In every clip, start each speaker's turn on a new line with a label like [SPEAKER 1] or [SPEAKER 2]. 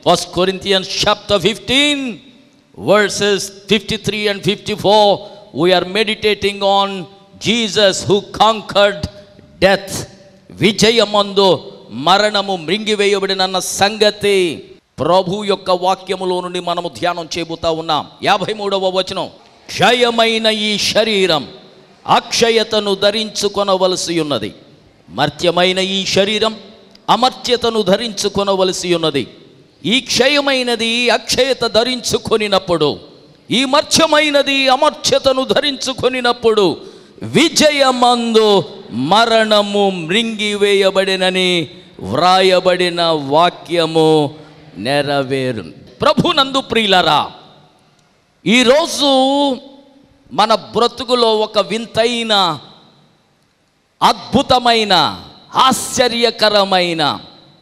[SPEAKER 1] First Corinthians chapter fifteen verses fifty three and fifty four we are meditating on Jesus who conquered death విజయమందు మరణము మృంగివేయబడినన్న సంగతి ప్రభు యొక్క వాక్యములో నుండి మనము ధ్యానం చేయబోతా ఉన్నాం యాభై మూడవ వచనం క్షయమైన ఈ శరీరం అక్షయతను ధరించుకొనవలసి ఉన్నది మర్త్యమైన ఈ శరీరం అమర్త్యతను ధరించుకొనవలసి ఉన్నది ఈ క్షయమైనది అక్షయత ధరించుకొనినప్పుడు ఈ మర్త్యమైనది అమర్త్యతను ధరించుకొనినప్పుడు విజయమందు మరణము మృంగివేయబడినని వ్రాయబడిన వాక్యము నెరవేరు ప్రభునందు ప్రియులరా ఈరోజు మన బ్రతుకులో ఒక వింతైన అద్భుతమైన ఆశ్చర్యకరమైన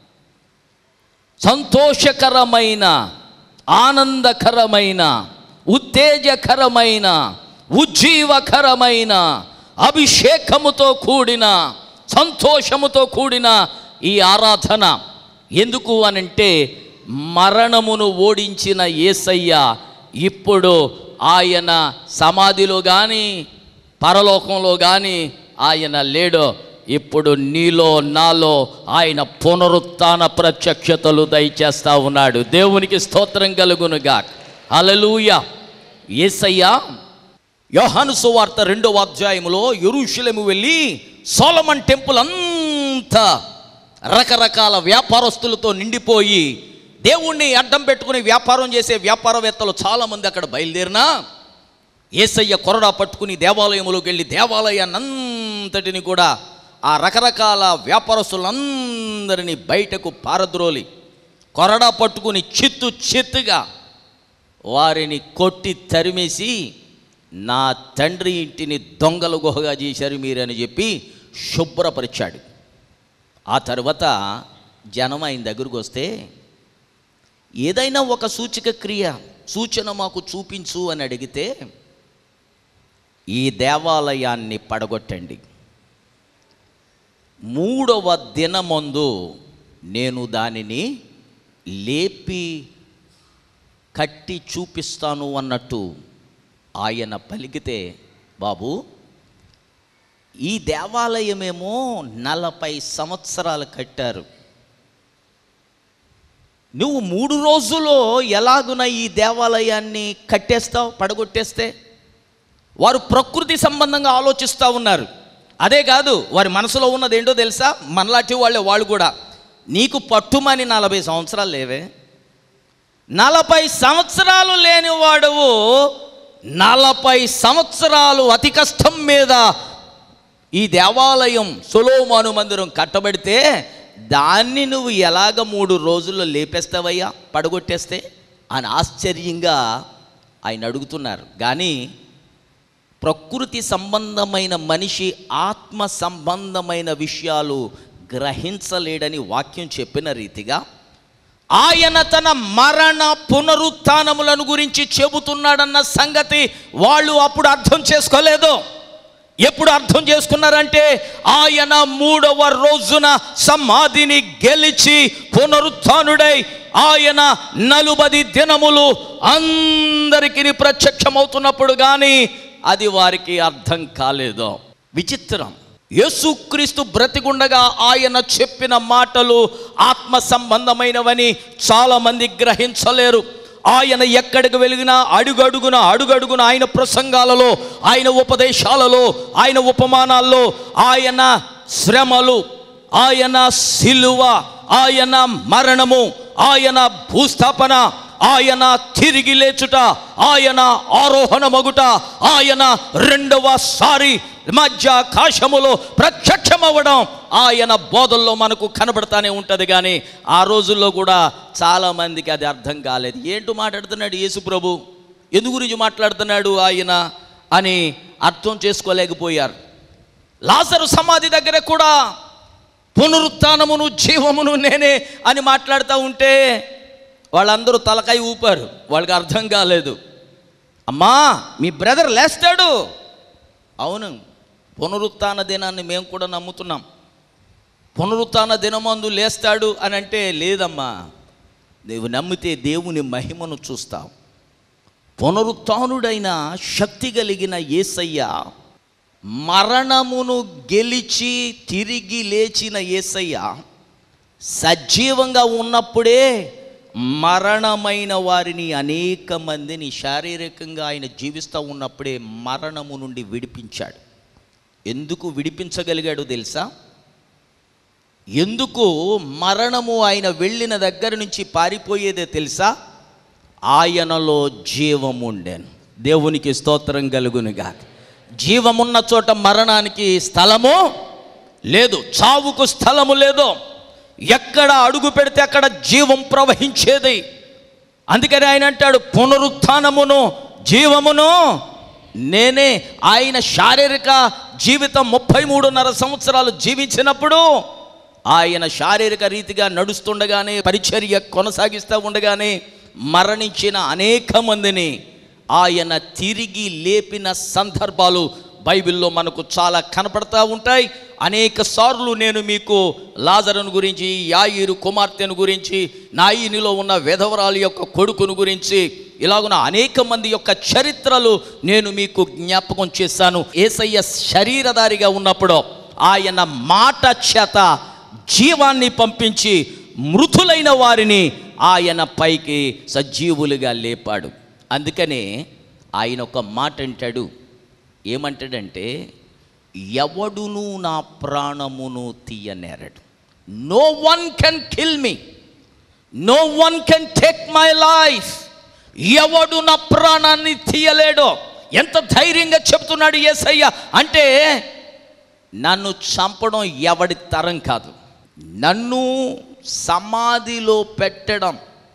[SPEAKER 1] సంతోషకరమైన ఆనందకరమైన ఉత్తేజకరమైన ఉజ్జీవకరమైన అభిషేకముతో కూడిన సంతోషముతో కూడిన ఈ ఆరాధన ఎందుకు అనంటే మరణమును ఓడించిన యేసయ్య ఇప్పుడు ఆయన సమాధిలో కానీ పరలోకంలో కానీ ఆయన లేడు ఇప్పుడు నీలో నాలో ఆయన పునరుత్థాన ప్రత్యక్షతలు దయచేస్తా ఉన్నాడు దేవునికి స్తోత్రం కలుగునుగా హల్లెలూయా యేసయ్య యోహాను సువార్త రెండవ అధ్యాయములో యెరూషలేము వెళ్ళి సోలమన్ టెంపుల్ అంతా రకరకాల వ్యాపారస్తులతో నిండిపోయి దేవుణ్ణి అడ్డం పెట్టుకుని వ్యాపారం చేసే వ్యాపారవేత్తలు చాలామంది అక్కడ బయలుదేరినా ఏసయ్య కొరడా పట్టుకుని దేవాలయములోకి వెళ్ళి దేవాలయాన్నంతటిని కూడా ఆ రకరకాల వ్యాపారస్తులందరినీ బయటకు పారద్రోలి కొరడా పట్టుకుని చిత్తు చిత్తుగా వారిని కొట్టి తరిమేసి నా తండ్రి ఇంటిని దొంగల గుహగా చేశారు మీరని చెప్పి శుభ్రపరిచాడు ఆ తర్వాత జనం ఆయన దగ్గరకు వస్తే ఏదైనా ఒక సూచక క్రియ సూచన మాకు చూపించు అని అడిగితే ఈ దేవాలయాన్ని పడగొట్టండి మూడవ దినమందు నేను దానిని లేపి కట్టి చూపిస్తాను అన్నట్టు ఆయన పలికితే బాబు ఈ దేవాలయమేమో నలభై సంవత్సరాలు కట్టారు నువ్వు మూడు రోజుల్లో ఎలాగున ఈ దేవాలయాన్ని కట్టేస్తావు పడగొట్టేస్తే వారు ప్రకృతి సంబంధంగా ఆలోచిస్తూ ఉన్నారు అదే కాదు వారి మనసులో ఉన్నది ఏంటో తెలుసా మనలాంటి వాళ్ళే వాళ్ళు కూడా నీకు పట్టుమని నలభై సంవత్సరాలు లేవే నలభై సంవత్సరాలు లేని వాడువు నలభై సంవత్సరాలు అతి కష్టం మీద ఈ దేవాలయం సొలోమాను మందిరం కట్టబడితే దాన్ని నువ్వు ఎలాగ మూడు రోజుల్లో లేపేస్తావయ్యా పడగొట్టేస్తే అని ఆశ్చర్యంగా ఆయన అడుగుతున్నారు కానీ ప్రకృతి సంబంధమైన మనిషి ఆత్మ సంబంధమైన విషయాలు గ్రహించలేడని వాక్యం చెప్పిన రీతిగా ఆయన తన మరణ పునరుత్నములను గురించి చెబుతున్నాడన్న సంగతి వాళ్ళు అప్పుడు అర్థం చేసుకోలేదు ఎప్పుడు అర్థం చేసుకున్నారంటే ఆయన మూడవ రోజున సమాధిని గెలిచి పునరుత్నుడై ఆయన నలుబది దినములు అందరికీ ప్రత్యక్షమవుతున్నప్పుడు కానీ అది వారికి అర్థం కాలేదు విచిత్రం యేసుక్రీస్తు బ్రతికుండగా ఆయన చెప్పిన మాటలు ఆత్మ సంబంధమైనవని చాలామంది గ్రహించలేరు ఆయన ఎక్కడికి వెలిగినా అడుగడుగున అడుగడుగున ఆయన ప్రసంగాలలో ఆయన ఉపదేశాలలో ఆయన ఉపమానాల్లో ఆయన శ్రమలు ఆయన సిలువ ఆయన మరణము ఆయన భూస్థాపన ఆయన తిరిగి లేచుట ఆయన ఆరోహణ మగుట ఆయన రెండవ సారి మధ్యాకాశములో ప్రత్యక్షమవ్వడం ఆయన బోధల్లో మనకు కనబడతానే ఉంటుంది కానీ ఆ రోజుల్లో కూడా చాలామందికి అది అర్థం కాలేదు ఏంటో మాట్లాడుతున్నాడు యేసు ప్రభు ఎందు గురించి మాట్లాడుతున్నాడు ఆయన అని అర్థం చేసుకోలేకపోయారు లాజరు సమాధి దగ్గర కూడా పునరుత్నమును జీవమును నేనే అని మాట్లాడుతూ ఉంటే వాళ్ళందరూ తలకాయ ఊపారు వాళ్ళకి అర్థం కాలేదు అమ్మా మీ బ్రదర్ లేస్తాడు అవును పునరుత్న దినాన్ని మేము కూడా నమ్ముతున్నాం పునరుత్న దినమందు లేస్తాడు అని అంటే లేదమ్మా నువ్వు నమ్మితే దేవుని మహిమను చూస్తావు పునరుత్నుడైన శక్తి కలిగిన యేసయ్య మరణమును గెలిచి తిరిగి లేచిన యేసయ్య సజీవంగా ఉన్నప్పుడే మరణమైన వారిని అనేక మందిని శారీరకంగా ఆయన జీవిస్తూ ఉన్నప్పుడే మరణము నుండి విడిపించాడు ఎందుకు విడిపించగలిగాడు తెలుసా ఎందుకు మరణము ఆయన వెళ్ళిన దగ్గర నుంచి పారిపోయేదే తెలుసా ఆయనలో జీవముండెను దేవునికి స్తోత్రం కలుగునుగా జీవమున్న చోట మరణానికి స్థలము లేదు చావుకు స్థలము లేదు ఎక్కడ అడుగు పెడితే అక్కడ జీవం ప్రవహించేది అందుకని ఆయన అంటాడు పునరుత్థానమును జీవమును నేనే ఆయన శారీరక జీవితం ముప్పై మూడున్నర సంవత్సరాలు జీవించినప్పుడు ఆయన శారీరక రీతిగా నడుస్తుండగానే పరిచర్య కొనసాగిస్తూ ఉండగానే మరణించిన అనేక మందిని ఆయన తిరిగి లేపిన సందర్భాలు బైబిల్లో మనకు చాలా కనపడతా ఉంటాయి అనేక సార్లు నేను మీకు లాజరును గురించి యాయిరు కుమార్తెను గురించి నాయినిలో ఉన్న విధవరాలు యొక్క కొడుకును గురించి ఇలాగున అనేక మంది యొక్క చరిత్రలు నేను మీకు జ్ఞాపకం చేశాను ఏసయ్య శరీరధారిగా ఉన్నప్పుడు ఆయన మాట చేత జీవాన్ని పంపించి మృతులైన వారిని ఆయన పైకి సజీవులుగా లేపాడు అందుకనే ఆయన ఒక మాట అంటాడు ఏమంటాడంటే ఎవడును నా ప్రాణమును తీయనేరడు no one can kill me no one can take my life ఎవడు నా ప్రాణాన్ని తీయలేడో ఎంత ధైర్యంగా చెప్తున్నాడు యేసయ్య అంటే నన్ను చంపడం ఎవడి తరం కాదు నన్ను సమాధిలో పెట్టడం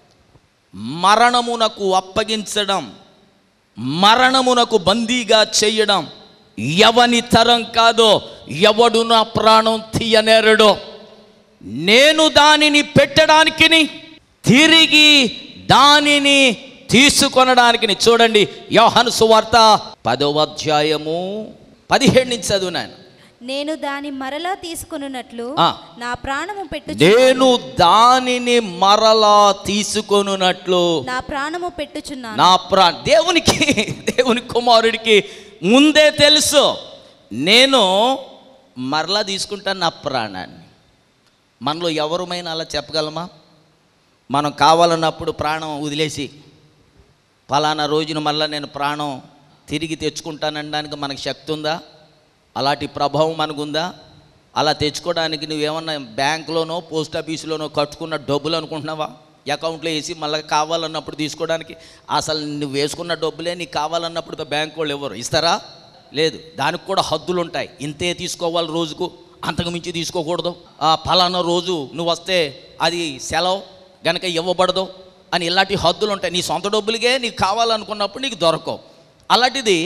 [SPEAKER 1] మరణమునకు అప్పగించడం మరణమునకు బందీగా చేయడం ఎవని తరం కాదో ఎవడు నా ప్రాణం తీయనేరడో నేను దానిని పెట్టడానికి తిరిగి దానిని తీసుకొనడానికి చూడండి యోహాను సువార్త పదవ అధ్యాయము పదిహేడు నుంచి చదువునాను
[SPEAKER 2] నేను దాని మరలా తీసుకొనున్నట్లు
[SPEAKER 1] ఆ.
[SPEAKER 2] నా ప్రాణము పెట్టు
[SPEAKER 1] నేను దానిని మరలా తీసుకొనున్నట్లు
[SPEAKER 2] నా ప్రాణము పెట్టుచున్నాను
[SPEAKER 1] నా ప్రా దేవునికి దేవుని కుమారుడికి ముందే తెలుసు నేను మరలా తీసుకుంటాను నా ప్రాణాన్ని మనలో ఎవరమైనా అలా చెప్పగలమా మనం కావాలన్నప్పుడు ప్రాణం వదిలేసి ఫలానా రోజున మళ్ళీ నేను ప్రాణం తిరిగి తెచ్చుకుంటానడానికి మనకు శక్తి ఉందా అలాంటి ప్రభావం మనకుందా అలా తెచ్చుకోవడానికి నువ్వేమన్నా బ్యాంకులోనో పోస్ట్ ఆఫీసులోనో కట్టుకున్న డబ్బులు అనుకుంటున్నావా అకౌంట్లో వేసి మళ్ళీ కావాలన్నప్పుడు తీసుకోవడానికి అసలు నువ్వు వేసుకున్న డబ్బులే నీకు కావాలన్నప్పుడు బ్యాంక్ వాళ్ళు ఎవరు ఇస్తారా లేదు దానికి కూడా హద్దులు ఉంటాయి ఇంతే తీసుకోవాలి రోజుకు అంతకు మించి తీసుకోకూడదు ఆ ఫలానా రోజు నువ్వు వస్తే అది సెలవు గనక ఇవ్వబడదు అని ఇలాంటి హద్దులు ఉంటాయి నీ సొంత డబ్బులకే నీకు కావాలనుకున్నప్పుడు నీకు దొరకవు అలాంటిది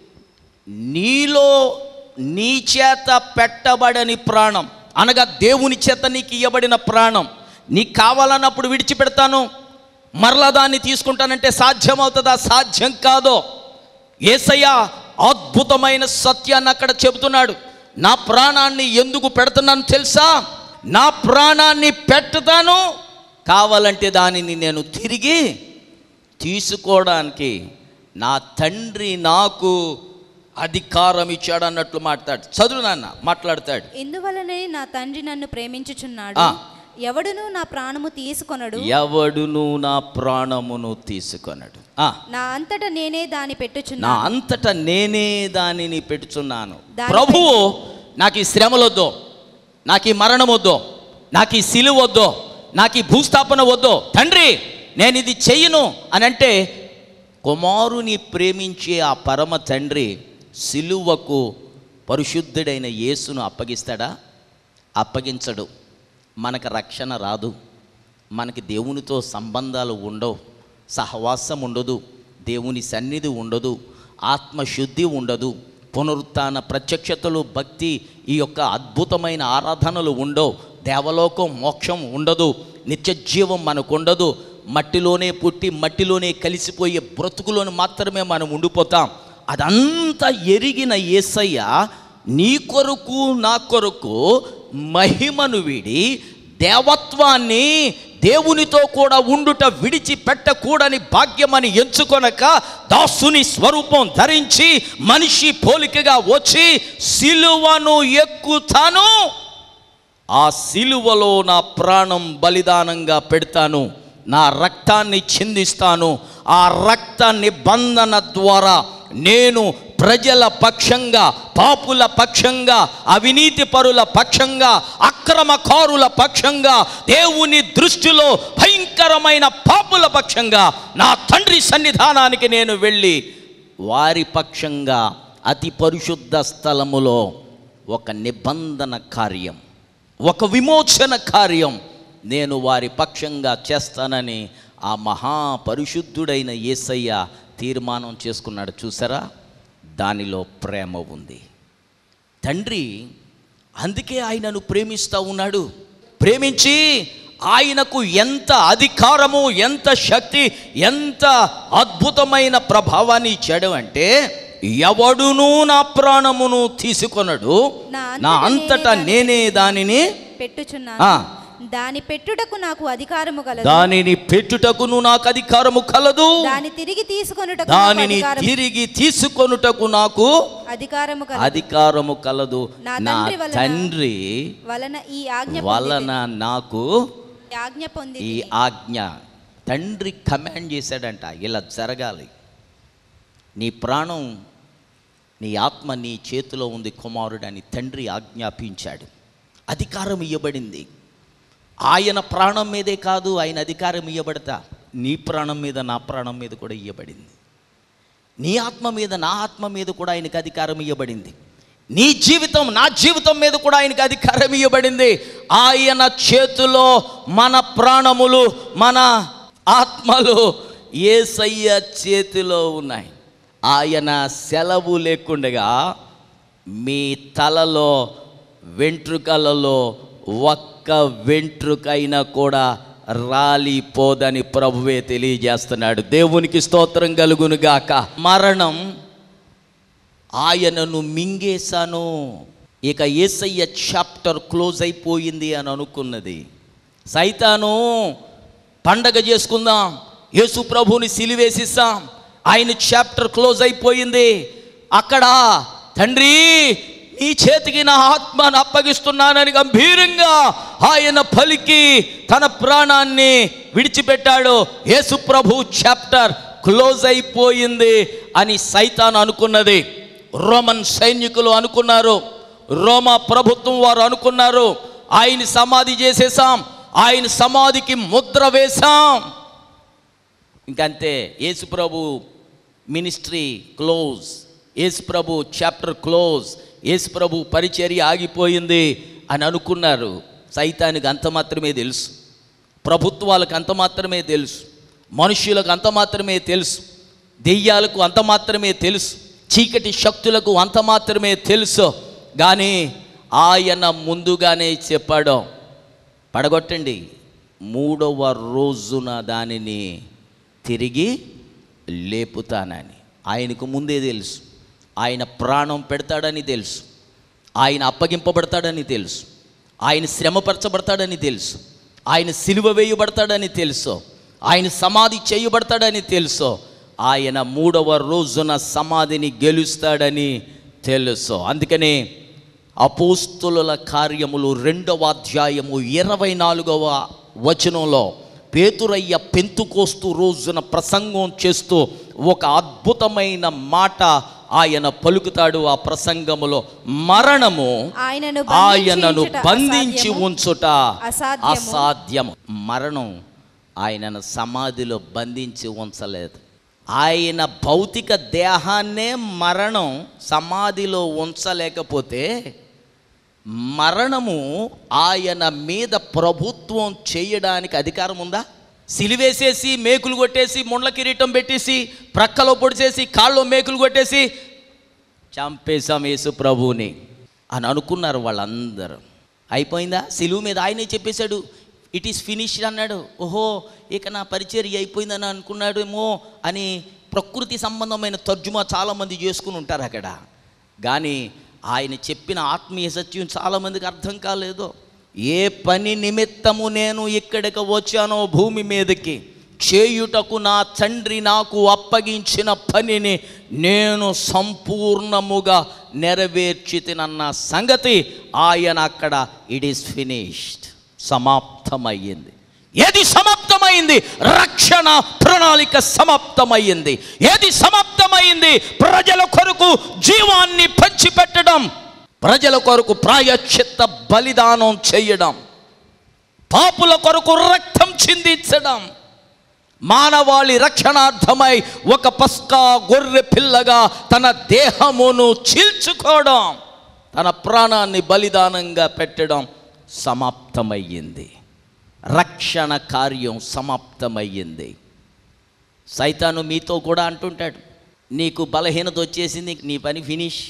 [SPEAKER 1] నీలో నీ చేత పెట్టబడని ప్రాణం అనగా దేవుని చేత నీకు ఇవ్వబడిన ప్రాణం నీకు కావాలన్నప్పుడు విడిచిపెడతాను మరలా దాన్ని తీసుకుంటానంటే సాధ్యమవుతుందా సాధ్యం కాదో ఏసయ్య అద్భుతమైన సత్యాన్ని అక్కడ చెబుతున్నాడు నా ప్రాణాన్ని ఎందుకు పెడుతున్నాను తెలుసా నా ప్రాణాన్ని పెట్టుతాను కావాలంటే దానిని నేను తిరిగి తీసుకోవడానికి నా తండ్రి నాకు అధికారం ఇచ్చాడు అన్నట్లు మాట్లాడు చదువు నాన్న మాట్లాడతాడు
[SPEAKER 2] ఇందువలనే నా తండ్రి నన్ను ప్రేమించుచున్నాడు
[SPEAKER 1] ఆ.
[SPEAKER 2] ఎవడును నా ప్రాణము తీసుకొనడు
[SPEAKER 1] ఎవడును నా ప్రాణమును తీసుకొనడు ఆ,
[SPEAKER 2] నా అంతట నేనే దాని
[SPEAKER 1] నా
[SPEAKER 2] పెట్టుచున్నాను
[SPEAKER 1] అంతట నేనే దానిని పెట్టుచున్నాను
[SPEAKER 2] దాని
[SPEAKER 1] ప్రభువు నాకు ఈ శ్రమలొద్దు నాకు ఈ మరణం వద్దు నాకు ఈ సిలువ వద్దు నాకు ఈ భూస్థాపన వద్దు తండ్రి నేను ఇది చెయ్యను అని అంటే కుమారుని ప్రేమించే ఆ పరమ తండ్రి సిలువకు పరిశుద్ధుడైన యేసును అప్పగిస్తాడా అప్పగించడు మనకు రక్షణ రాదు మనకి దేవునితో సంబంధాలు ఉండవు సహవాసం ఉండదు దేవుని సన్నిధి ఉండదు ఆత్మశుద్ధి ఉండదు పునరుత్న ప్రత్యక్షతలు భక్తి ఈ యొక్క అద్భుతమైన ఆరాధనలు ఉండవు దేవలోకం మోక్షం ఉండదు నిత్య జీవం మనకు ఉండదు మట్టిలోనే పుట్టి మట్టిలోనే కలిసిపోయే బ్రతుకులోని మాత్రమే మనం ఉండిపోతాం అదంతా ఎరిగిన యేసయ్య నీ కొరకు నా కొరకు మహిమను వీడి దేవత్వాన్ని దేవునితో కూడా ఉండుట విడిచిపెట్టకూడని భాగ్యమని ఎంచుకొనక దాసుని స్వరూపం ధరించి మనిషి పోలికగా వచ్చి సిలువను ఎక్కుతాను ఆ సిలువలో నా ప్రాణం బలిదానంగా పెడతాను నా రక్తాన్ని చిందిస్తాను ఆ రక్త నిబంధన ద్వారా నేను ప్రజల పక్షంగా పాపుల పక్షంగా అవినీతి పరుల పక్షంగా అక్రమకారుల పక్షంగా దేవుని దృష్టిలో భయంకరమైన పాపుల పక్షంగా నా తండ్రి సన్నిధానానికి నేను వెళ్ళి వారి పక్షంగా అతి పరిశుద్ధ స్థలములో ఒక నిబంధన కార్యం ఒక విమోచన కార్యం నేను వారి పక్షంగా చేస్తానని ఆ మహాపరిశుద్ధుడైన యేసయ్య తీర్మానం చేసుకున్నాడు చూసారా దానిలో ప్రేమ ఉంది తండ్రి అందుకే ఆయనను ప్రేమిస్తూ ఉన్నాడు ప్రేమించి ఆయనకు ఎంత అధికారము ఎంత శక్తి ఎంత అద్భుతమైన ప్రభావాన్ని ఇచ్చాడు అంటే ఎవడునూ నా ప్రాణమును తీసుకొనడు
[SPEAKER 2] నా
[SPEAKER 1] నా
[SPEAKER 2] అంతటా
[SPEAKER 1] అంతటా
[SPEAKER 2] నేనే
[SPEAKER 1] నేనే దానిని
[SPEAKER 2] పెట్టుచున్నాను
[SPEAKER 1] ఆ.
[SPEAKER 2] దాని పెట్టుటకు నాకు అధికారము కలదు
[SPEAKER 1] దానిని పెట్టుటకును నాకు అధికారము కలదు
[SPEAKER 2] దాని తిరిగి తీసుకొనుటకు నాకు
[SPEAKER 1] దానిని
[SPEAKER 2] అధికారము-
[SPEAKER 1] తిరిగి తీసుకొనుటకు నాకు
[SPEAKER 2] అధికారము కలదు
[SPEAKER 1] అధికారము కలదు
[SPEAKER 2] నా
[SPEAKER 1] నా
[SPEAKER 2] తండ్రి వలన
[SPEAKER 1] తండ్రి
[SPEAKER 2] వలన ఈ ఆజ్ఞ
[SPEAKER 1] వలన నాకు
[SPEAKER 2] పొందితిని. ఈ ఆజ్ఞ పొంది
[SPEAKER 1] ఈ ఆజ్ఞ తండ్రి కమాండ్ చేశాడంట ఇలా జరగాలి నీ ప్రాణం నీ ఆత్మ నీ చేతిలో ఉంది కుమారుడని తండ్రి ఆజ్ఞాపించాడు అధికారం ఇవ్వబడింది ఆయన ప్రాణం మీదే కాదు ఆయన అధికారం ఇవ్వబడతా నీ ప్రాణం మీద నా ప్రాణం మీద కూడా ఇవ్వబడింది నీ ఆత్మ మీద నా ఆత్మ మీద కూడా ఆయనకు అధికారం ఇవ్వబడింది నీ జీవితం నా జీవితం మీద కూడా ఆయనకు అధికారం ఇవ్వబడింది ఆయన చేతిలో మన ప్రాణములు మన ఆత్మలు ఏసయ్య చేతిలో ఉన్నాయి ఆయన సెలవు లేకుండగా మీ తలలో వెంట్రుకలలో ఒక్క వెంట్రుకైనా కూడా రాలిపోదని ప్రభువే తెలియజేస్తున్నాడు దేవునికి స్తోత్రం కలుగును గాక మరణం ఆయనను మింగేశాను ఇక ఏసయ్య చాప్టర్ క్లోజ్ అయిపోయింది అని అనుకున్నది సైతాను పండగ చేసుకుందాం యేసు ప్రభువుని సిలివేసిస్తాం ఆయన చాప్టర్ క్లోజ్ అయిపోయింది అక్కడ తండ్రి నీ చేతికి నా ఆత్మను అప్పగిస్తున్నానని గంభీరంగా ఆయన పలికి తన ప్రాణాన్ని విడిచిపెట్టాడు యేసు ప్రభు చాప్టర్ క్లోజ్ అయిపోయింది అని సైతాన్ అనుకున్నది రోమన్ సైనికులు అనుకున్నారు రోమా ప్రభుత్వం వారు అనుకున్నారు ఆయన సమాధి చేసేసాం ఆయన సమాధికి ముద్ర వేశాం ఇంకంతే యేసు ప్రభు మినిస్ట్రీ క్లోజ్ యేసు ప్రభు చాప్టర్ క్లోజ్ యేసు ప్రభు పరిచర్య ఆగిపోయింది అని అనుకున్నారు సైతానికి అంత మాత్రమే తెలుసు ప్రభుత్వాలకు అంత మాత్రమే తెలుసు మనుష్యులకు అంత మాత్రమే తెలుసు దెయ్యాలకు అంత మాత్రమే తెలుసు చీకటి శక్తులకు అంత మాత్రమే తెలుసు కానీ ఆయన ముందుగానే చెప్పాడు పడగొట్టండి మూడవ రోజున దానిని తిరిగి లేపుతానని ఆయనకు ముందే తెలుసు ఆయన ప్రాణం పెడతాడని తెలుసు ఆయన అప్పగింపబడతాడని తెలుసు ఆయన శ్రమపరచబడతాడని తెలుసు ఆయన సిలువ వేయబడతాడని తెలుసు ఆయన సమాధి చేయబడతాడని తెలుసు ఆయన మూడవ రోజున సమాధిని గెలుస్తాడని తెలుసు అందుకనే అపోస్తుల కార్యములు రెండవ అధ్యాయము ఇరవై నాలుగవ వచనంలో పేతురయ్య పెంతుకోస్తూ రోజున ప్రసంగం చేస్తూ ఒక అద్భుతమైన మాట ఆయన పలుకుతాడు ఆ ప్రసంగములో మరణము
[SPEAKER 2] ఆయనను
[SPEAKER 1] ఆయనను
[SPEAKER 2] బంధించుట
[SPEAKER 1] బంధించి
[SPEAKER 2] అసాధ్యము.
[SPEAKER 1] ఉంచుట
[SPEAKER 2] అసాధ్యము.
[SPEAKER 1] అసాధ్యము మరణం ఆయనను సమాధిలో బంధించి ఉంచలేదు ఆయన భౌతిక దేహాన్నే మరణం సమాధిలో ఉంచలేకపోతే మరణము ఆయన మీద ప్రభుత్వం చేయడానికి అధికారం ఉందా సిలివేసేసి మేకులు కొట్టేసి ముండ్ల కిరీటం పెట్టేసి ప్రక్కలో పొడిచేసి కాళ్ళు మేకులు కొట్టేసి చంపేశాం యేసు ప్రభువుని అని అనుకున్నారు వాళ్ళందరూ అయిపోయిందా సిలువు మీద ఆయనే చెప్పేశాడు ఇట్ ఈస్ ఫినిష్డ్ అన్నాడు ఓహో ఇక నా పరిచర్య అయిపోయిందని అనుకున్నాడేమో అని ప్రకృతి సంబంధమైన తర్జుమా చాలామంది చేసుకుని ఉంటారు అక్కడ కానీ ఆయన చెప్పిన ఆత్మీయ సత్యం చాలామందికి అర్థం కాలేదు ఏ పని నిమిత్తము నేను ఇక్కడికి వచ్చానో భూమి మీదకి చేయుటకు నా తండ్రి నాకు అప్పగించిన పనిని నేను సంపూర్ణముగా నెరవేర్చితినన్న సంగతి ఆయన అక్కడ ఇట్ ఈస్ ఫినిష్డ్ సమాప్తమయ్యింది ఏది సమాప్తమైంది రక్షణ ప్రణాళిక సమాప్తమైంది ఏది సమాప్తమైంది ప్రజల కొరకు జీవాన్ని పంచిపెట్టడం ప్రజల కొరకు ప్రాయశ్చిత్త బలిదానం చేయడం పాపుల కొరకు రక్తం చిందించడం మానవాళి రక్షణార్థమై ఒక పస్కా గొర్రె పిల్లగా తన దేహమును చీల్చుకోవడం తన ప్రాణాన్ని బలిదానంగా పెట్టడం సమాప్తమయ్యింది రక్షణ కార్యం సమాప్తమయ్యింది సైతాను మీతో కూడా అంటుంటాడు నీకు బలహీనత వచ్చేసింది నీ పని ఫినిష్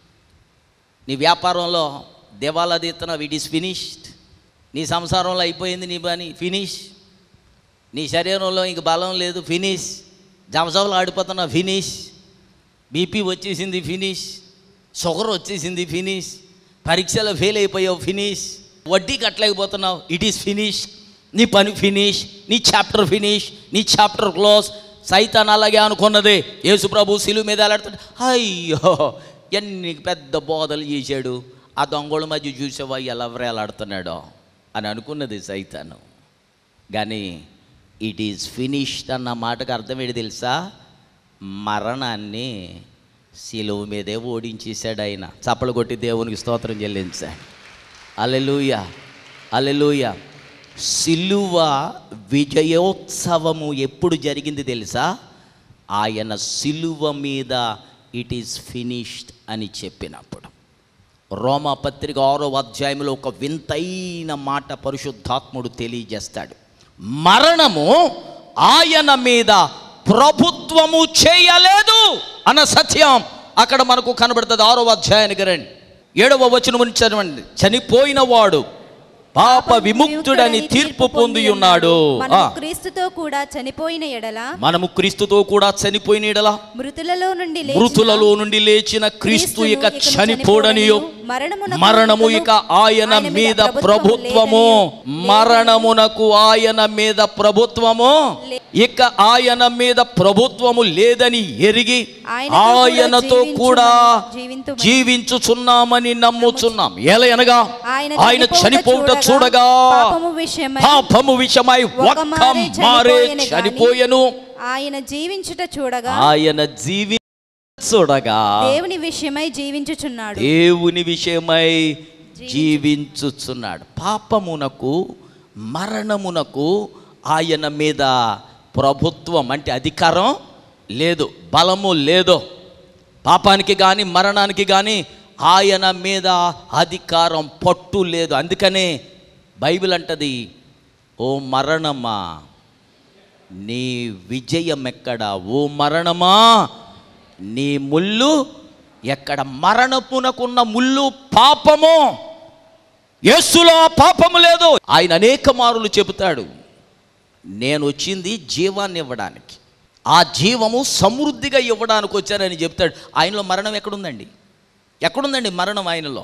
[SPEAKER 1] నీ వ్యాపారంలో దివాలా తీస్తున్నావు ఇట్ ఈస్ ఫినిష్డ్ నీ సంసారంలో అయిపోయింది నీ పని ఫినిష్ నీ శరీరంలో ఇంక బలం లేదు ఫినిష్ జమసవలు ఆడిపోతున్నావు ఫినిష్ బీపీ వచ్చేసింది ఫినిష్ షుగర్ వచ్చేసింది ఫినిష్ పరీక్షలో ఫెయిల్ అయిపోయావు ఫినిష్ వడ్డీ కట్టలేకపోతున్నావు ఇట్ ఈస్ ఫినిష్ నీ పని ఫినిష్ నీ చాప్టర్ ఫినిష్ నీ చాప్టర్ క్లోజ్ సైతాన్ అలాగే అనుకున్నది యేసుప్రభు శిలువ మీద ఎలాడుతాడు అయ్యో ఎన్ని పెద్ద బోధలు చేశాడు ఆ దొంగల మధ్య చూసేవా ఎలా వేలాడుతున్నాడో అని అనుకున్నది సైతాను కానీ ఇట్ ఈజ్ ఫినిష్డ్ అన్న మాటకు అర్థం ఏంటి తెలుసా మరణాన్ని శిలువ మీదే ఓడించేశాడు ఆయన చప్పలు కొట్టి దేవునికి స్తోత్రం చెల్లించాడు అలెలుయ అలెలుయ సిలువ విజయోత్సవము ఎప్పుడు జరిగింది తెలుసా ఆయన సిలువ మీద ఇట్ ఈస్ ఫినిష్డ్ అని చెప్పినప్పుడు రోమా పత్రిక ఆరో అధ్యాయంలో ఒక వింతైన మాట పరిశుద్ధాత్ముడు తెలియజేస్తాడు మరణము ఆయన మీద ప్రభుత్వము చేయలేదు అన్న సత్యం అక్కడ మనకు కనబడుతుంది ఆరో అధ్యాయానికి రండి ఏడవ వచనం నుంచి చదవండి చనిపోయిన వాడు పాప విముక్తుడని తీర్పు పొంది ఉన్నాడు
[SPEAKER 2] మనము
[SPEAKER 1] ఆ,
[SPEAKER 2] క్రీస్తుతో కూడా చనిపోయిన ఎడల
[SPEAKER 1] మనము క్రీస్తుతో కూడా చనిపోయిన ఎడల
[SPEAKER 2] మృతులలో నుండి లేచిన
[SPEAKER 1] మృతులలో నుండి లేచిన క్రీస్తు
[SPEAKER 2] క్రీస్తును
[SPEAKER 1] ఇక
[SPEAKER 2] ఇకను
[SPEAKER 1] చనిపోడనియు
[SPEAKER 2] మరణమునకు
[SPEAKER 1] మరణము ఇక ఆయన
[SPEAKER 2] ఆయన మీద
[SPEAKER 1] మీద ప్రభుత్వము
[SPEAKER 2] ప్రభుత్వము లేదనియు,
[SPEAKER 1] మరణమునకు ఆయన మీద ప్రభుత్వము
[SPEAKER 2] లే-
[SPEAKER 1] ఇక ఆయన మీద ప్రభుత్వము లేదని ఎరిగి
[SPEAKER 2] ఆయనతో కూడా
[SPEAKER 1] ఆయనతో కూడా
[SPEAKER 2] జీవించుమని-
[SPEAKER 1] జీవించుచున్నామని నమ్ముచున్నాం ఎలా అనగా
[SPEAKER 2] ఆయన
[SPEAKER 1] ఆయన
[SPEAKER 2] చనిపోవుట
[SPEAKER 1] చనిపోవుట చూడగా
[SPEAKER 2] పాపము విషయమై
[SPEAKER 1] పాపము విషయమై
[SPEAKER 2] ఒక
[SPEAKER 1] ఒక్క
[SPEAKER 2] మారే
[SPEAKER 1] మారే
[SPEAKER 2] చనిపోయెను గాని
[SPEAKER 1] చనిపోయెను
[SPEAKER 2] ఆయన జీవించుట చూడగా
[SPEAKER 1] ఆయన జీవి చూడగా
[SPEAKER 2] దేవుని విషయమై జీవించుచున్నాడు
[SPEAKER 1] దేవుని విషయమై జీవించుచున్నాడు పాపమునకు మరణమునకు ఆయన మీద ప్రభుత్వం అంటే అధికారం లేదు బలము లేదు పాపానికి కానీ మరణానికి కానీ ఆయన మీద అధికారం పట్టు లేదు అందుకనే బైబిల్ అంటది ఓ మరణమా నీ విజయం ఎక్కడ ఓ మరణమా నీ ముళ్ళు ఎక్కడ మరణపునకున్న ముళ్ళు పాపము యేసులో ఆ పాపము లేదు ఆయన అనేక మారులు చెబుతాడు నేను వచ్చింది జీవాన్ని ఇవ్వడానికి ఆ జీవము సమృద్ధిగా ఇవ్వడానికి వచ్చానని చెప్తాడు ఆయనలో మరణం ఎక్కడుందండి ఎక్కడుందండి మరణం ఆయనలో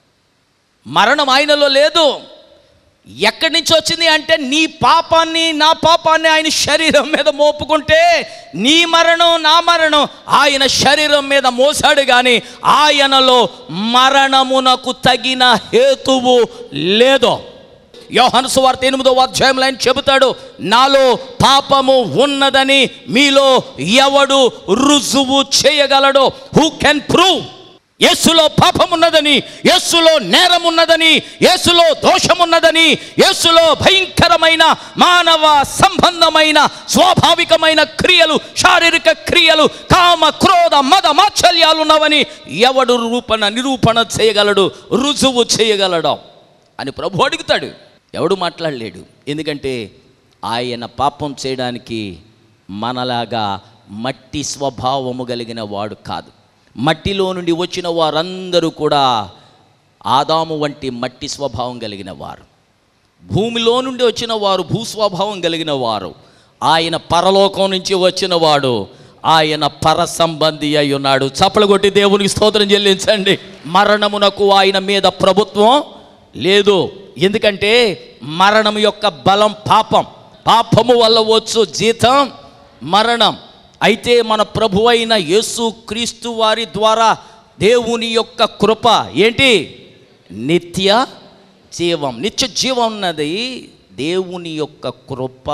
[SPEAKER 1] మరణం ఆయనలో లేదు ఎక్కడి నుంచి వచ్చింది అంటే నీ పాపాన్ని నా పాపాన్ని ఆయన శరీరం మీద మోపుకుంటే నీ మరణం నా మరణం ఆయన శరీరం మీద మోసాడు కానీ ఆయనలో మరణమునకు తగిన హేతువు లేదు యోహాను సువార్త ఎనిమిదో అధ్యాయంలో ఆయన చెబుతాడు నాలో పాపము ఉన్నదని మీలో ఎవడు రుజువు చేయగలడు హూ కెన్ ప్రూవ్ యేసులో పాపం ఉన్నదని యేసులో నేరం ఉన్నదని యేసులో దోషం ఉన్నదని యేసులో భయంకరమైన మానవ సంబంధమైన స్వాభావికమైన క్రియలు శారీరక క్రియలు కామ క్రోధ మద మాత్సల్యాలు ఉన్నవని ఎవడు రూపణ నిరూపణ చేయగలడు రుజువు చేయగలడు అని ప్రభు అడుగుతాడు ఎవడు మాట్లాడలేడు ఎందుకంటే ఆయన పాపం చేయడానికి మనలాగా మట్టి స్వభావము కలిగిన వాడు కాదు మట్టిలో నుండి వచ్చిన వారందరూ కూడా ఆదాము వంటి మట్టి స్వభావం కలిగిన వారు భూమిలో నుండి వచ్చిన వారు భూస్వభావం కలిగిన వారు ఆయన పరలోకం నుంచి వచ్చిన వాడు ఆయన పర సంబంధి అయి ఉన్నాడు చప్పలు కొట్టి దేవునికి స్తోత్రం చెల్లించండి మరణమునకు ఆయన మీద ప్రభుత్వం లేదు ఎందుకంటే మరణం యొక్క బలం పాపం పాపము వల్ల వచ్చు జీతం మరణం అయితే మన ప్రభు అయిన యేసు క్రీస్తు వారి ద్వారా దేవుని యొక్క కృప ఏంటి నిత్య జీవం నిత్య జీవం ఉన్నది దేవుని యొక్క కృప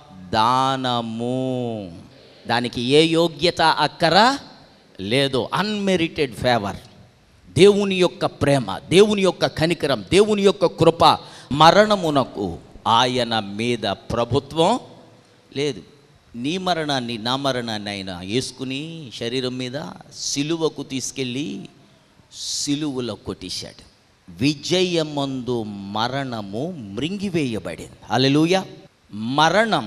[SPEAKER 1] దానము దానికి ఏ యోగ్యత అక్కర లేదు అన్మెరిటెడ్ ఫేవర్ దేవుని యొక్క ప్రేమ దేవుని యొక్క కనికరం దేవుని యొక్క కృప మరణమునకు ఆయన మీద ప్రభుత్వం లేదు నీ మరణాన్ని నా మరణాన్ని ఆయన వేసుకుని శరీరం మీద సిలువకు తీసుకెళ్ళి సిలువలో కొట్టేశాడు విజయమందు మరణము మృంగివేయబడింది అలెలుయ మరణం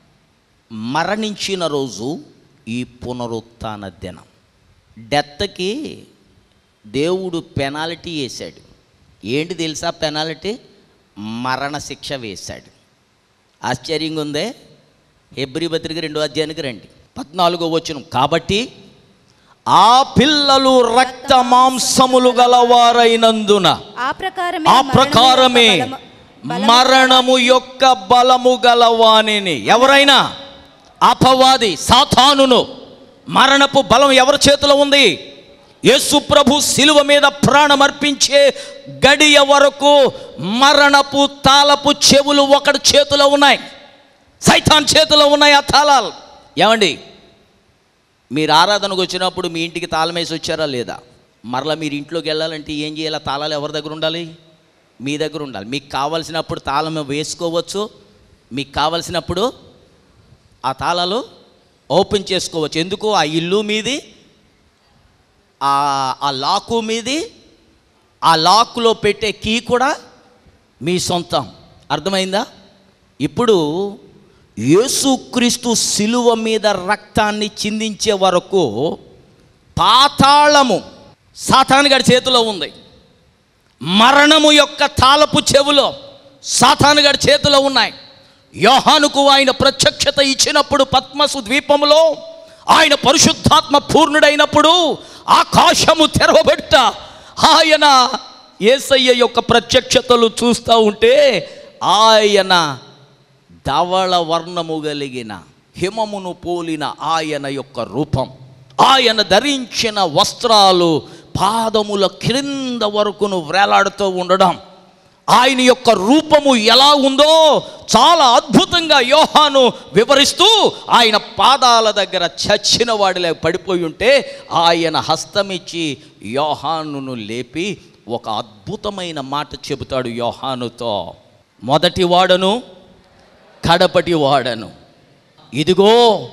[SPEAKER 1] మరణించిన రోజు ఈ పునరుత్థాన దినం డెత్కి దేవుడు పెనాల్టీ వేశాడు ఏంటి తెలుసా పెనాల్టీ మరణశిక్ష వేశాడు ఆశ్చర్యంగా ఉందే హెబ్రి పత్రిక రెండో అధ్యాయానికి రండి పద్నాలుగో వచనం కాబట్టి ఆ పిల్లలు రక్త మాంసములు గలవారైనందున
[SPEAKER 2] ఆ ప్రకారమే
[SPEAKER 1] ఆ
[SPEAKER 2] మరణము యొక్క
[SPEAKER 1] ప్రకారమే
[SPEAKER 2] బలము- బలము
[SPEAKER 1] మరణము యొక్క బలము గలవాణిని ఎవరైనా అపవాది సాతానును మరణపు బలం ఎవరి చేతిలో ఉంది యేసు ప్రభు శిలువ మీద ప్రాణం అర్పించే గడియ వరకు మరణపు తాళపు చెవులు ఒకటి చేతిలో ఉన్నాయి సైతాన్ చేతిలో ఉన్నాయి ఆ తాళాలు ఏమండి మీరు ఆరాధనకు వచ్చినప్పుడు మీ ఇంటికి తాళం వేసి వచ్చారా లేదా మరలా మీరు ఇంట్లోకి వెళ్ళాలంటే ఏం చేయాలి ఆ తాళాలు ఎవరి దగ్గర ఉండాలి మీ దగ్గర ఉండాలి మీకు కావలసినప్పుడు తాళం వేసుకోవచ్చు మీకు కావలసినప్పుడు ఆ తాళాలు ఓపెన్ చేసుకోవచ్చు ఎందుకు ఆ ఇల్లు మీది ఆ ఆ లాకు మీది ఆ లాక్లో పెట్టే కీ కూడా మీ సొంతం అర్థమైందా ఇప్పుడు యేసుక్రీస్తు శిలువ మీద రక్తాన్ని చిందించే వరకు పాతాళము సాతాను గడి చేతిలో ఉంది మరణము యొక్క తాళపు చెవులో సాతాను గడి చేతిలో ఉన్నాయి యోహానుకు ఆయన ప్రత్యక్షత ఇచ్చినప్పుడు పద్మసు ద్వీపములో ఆయన పరిశుద్ధాత్మ పూర్ణుడైనప్పుడు ఆకాశము తెరవబెట్ట ఆయన ఏసయ్య యొక్క ప్రత్యక్షతలు చూస్తూ ఉంటే ఆయన ధవళ వర్ణము కలిగిన హిమమును పోలిన ఆయన యొక్క రూపం ఆయన ధరించిన వస్త్రాలు పాదముల క్రింద వరకును వేలాడుతూ ఉండడం ఆయన యొక్క రూపము ఎలా ఉందో చాలా అద్భుతంగా యోహాను వివరిస్తూ ఆయన పాదాల దగ్గర చచ్చిన వాడిలే పడిపోయి ఉంటే ఆయన హస్తమిచ్చి యోహానును లేపి ఒక అద్భుతమైన మాట చెబుతాడు యోహానుతో మొదటి వాడను కడపటి వాడను ఇదిగో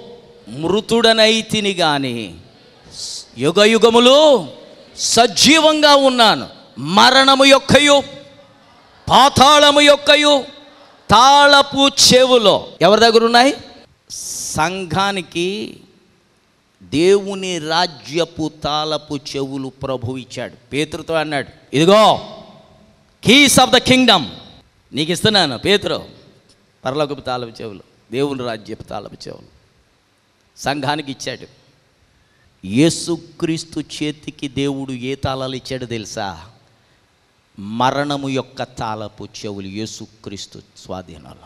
[SPEAKER 1] మృతుడనైతిని గాని యుగ యుగములు సజీవంగా ఉన్నాను మరణము యొక్కయు పాతాళము యొక్కయు తాళపు చెవులో ఎవరి దగ్గర ఉన్నాయి సంఘానికి దేవుని రాజ్యపు తాళపు చెవులు ప్రభు ఇచ్చాడు పేతురుతో అన్నాడు ఇదిగో కీస్ ఆఫ్ ద కింగ్డమ్ నీకు ఇస్తున్నాను పేతురు పరలోకపు తాళపు చెవులు దేవుని రాజ్యపు తాళపు చెవులు సంఘానికి ఇచ్చాడు యేసుక్రీస్తు చేతికి దేవుడు ఏ తాళాలు ఇచ్చాడో తెలుసా మరణము యొక్క తాళపు చెవులు యేసుక్రీస్తు స్వాధీనంలో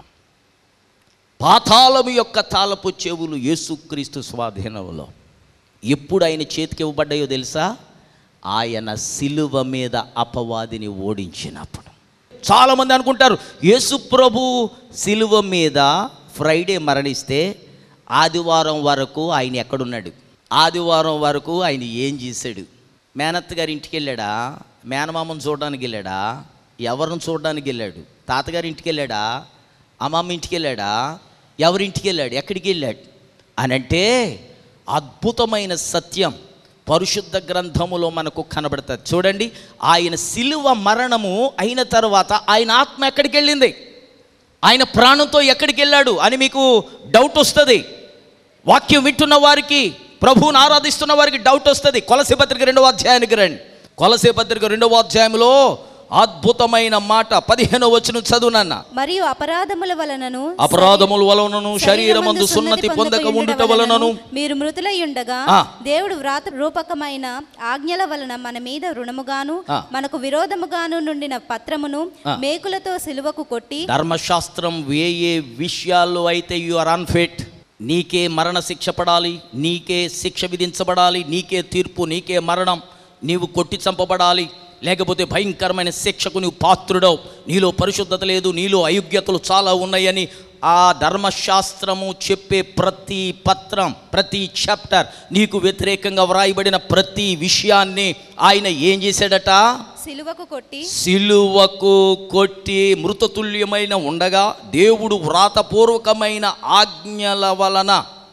[SPEAKER 1] పాతాళము యొక్క తాళపు చెవులు యేసుక్రీస్తు స్వాధీనంలో ఎప్పుడు ఆయన చేతికి ఇవ్వబడ్డాయో తెలుసా ఆయన సిలువ మీద అపవాదిని ఓడించినప్పుడు చాలామంది అనుకుంటారు యేసు ప్రభు సిలువ మీద ఫ్రైడే మరణిస్తే ఆదివారం వరకు ఆయన ఎక్కడున్నాడు ఆదివారం వరకు ఆయన ఏం చేశాడు మేనత్త గారి ఇంటికి వెళ్ళాడా మేనమామను చూడడానికి వెళ్ళాడా ఎవరిని చూడడానికి వెళ్ళాడు తాతగారి ఇంటికి వెళ్ళాడా అమ్మమ్మ ఇంటికి వెళ్ళాడా ఎవరింటికి వెళ్ళాడు ఎక్కడికి వెళ్ళాడు అని అంటే అద్భుతమైన సత్యం పరిశుద్ధ గ్రంథములో మనకు కనబడుతుంది చూడండి ఆయన సిలువ మరణము అయిన తర్వాత ఆయన ఆత్మ ఎక్కడికి వెళ్ళింది ఆయన ప్రాణంతో ఎక్కడికి వెళ్ళాడు అని మీకు డౌట్ వస్తుంది వాక్యం వింటున్న వారికి ప్రభువుని ఆరాధిస్తున్న వారికి డౌట్ వస్తుంది కొలసి పత్రిక రెండవ అధ్యాయానికి రండి కొలసి పత్రిక రెండవ అధ్యాయంలో అద్భుతమైన మాట పదిహేను వచ్చిన చదువునన్న
[SPEAKER 2] మరియు అపరాధముల వలనను
[SPEAKER 1] అపరాధముల వలనను శరీరమందు
[SPEAKER 2] శరీరమందు
[SPEAKER 1] సున్నతి పొందక ఉండుట
[SPEAKER 2] ఉండుట
[SPEAKER 1] వలనను
[SPEAKER 2] మీరు మృతులై ఉండగా
[SPEAKER 1] ఆ.
[SPEAKER 2] దేవుడు వ్రాత రూపకమైన ఆజ్ఞల వలన మన మీద రుణముగాను
[SPEAKER 1] ఆ.
[SPEAKER 2] మనకు విరోధముగాను నుండిన పత్రమును మేకులతో సిలువకు కొట్టి
[SPEAKER 1] ధర్మశాస్త్రం ఏ ఏ విషయాల్లో అయితే యు ఆర్ అన్ఫిట్ నీకే మరణ శిక్ష పడాలి నీకే శిక్ష విధించబడాలి నీకే తీర్పు నీకే మరణం నీవు కొట్టి చంపబడాలి లేకపోతే భయంకరమైన శిక్షకు నీవు పాత్రుడవు నీలో పరిశుద్ధత లేదు నీలో అయోగ్యతలు చాలా ఉన్నాయని ఆ ధర్మశాస్త్రము చెప్పే ప్రతి పత్రం ప్రతి చాప్టర్ నీకు వ్యతిరేకంగా వ్రాయబడిన ప్రతి విషయాన్ని ఆయన ఏం చేశాడట
[SPEAKER 2] సిలువకు కొట్టి
[SPEAKER 1] సిలువకు కొట్టి మృతతుల్యమైన ఉండగా దేవుడు వ్రాతపూర్వకమైన ఆజ్ఞల వలన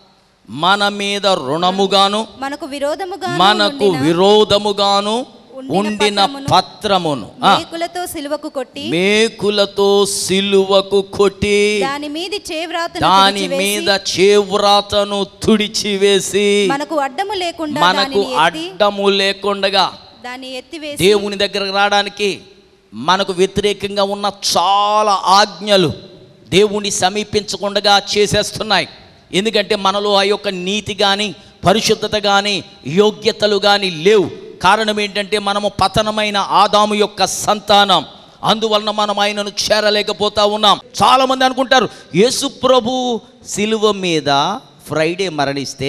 [SPEAKER 1] మన మీద రుణముగాను
[SPEAKER 2] మనకు విరోధముగా
[SPEAKER 1] మనకు విరోధముగాను ఉండిన పత్రమును ఆ,
[SPEAKER 2] మేకులతో సిలువకు కొట్టి
[SPEAKER 1] మేకులతో సిలువకు కొట్టి
[SPEAKER 2] దాని మీద చేవ్రాతను
[SPEAKER 1] దాని
[SPEAKER 2] తుడిచివేసి,
[SPEAKER 1] మీద చేవ్రాతను తుడిచివేసి
[SPEAKER 2] మనకు అడ్డము లేకుండా
[SPEAKER 1] మనకు
[SPEAKER 2] దానిని ఎత్తి
[SPEAKER 1] అడ్డము లేకుండగా
[SPEAKER 2] దాన్ని ఎత్తివేసి
[SPEAKER 1] దేవుని దగ్గరకు రావడానికి మనకు వ్యతిరేకంగా ఉన్న చాలా ఆజ్ఞలు దేవుణ్ణి సమీపించకుండా చేసేస్తున్నాయి ఎందుకంటే మనలో ఆ యొక్క నీతి కానీ పరిశుద్ధత కానీ యోగ్యతలు కానీ లేవు కారణం ఏంటంటే మనము పతనమైన ఆదాము యొక్క సంతానం అందువలన మనం ఆయనను చేరలేకపోతా ఉన్నాం చాలామంది అనుకుంటారు యేసు ప్రభు సిలువ మీద ఫ్రైడే మరణిస్తే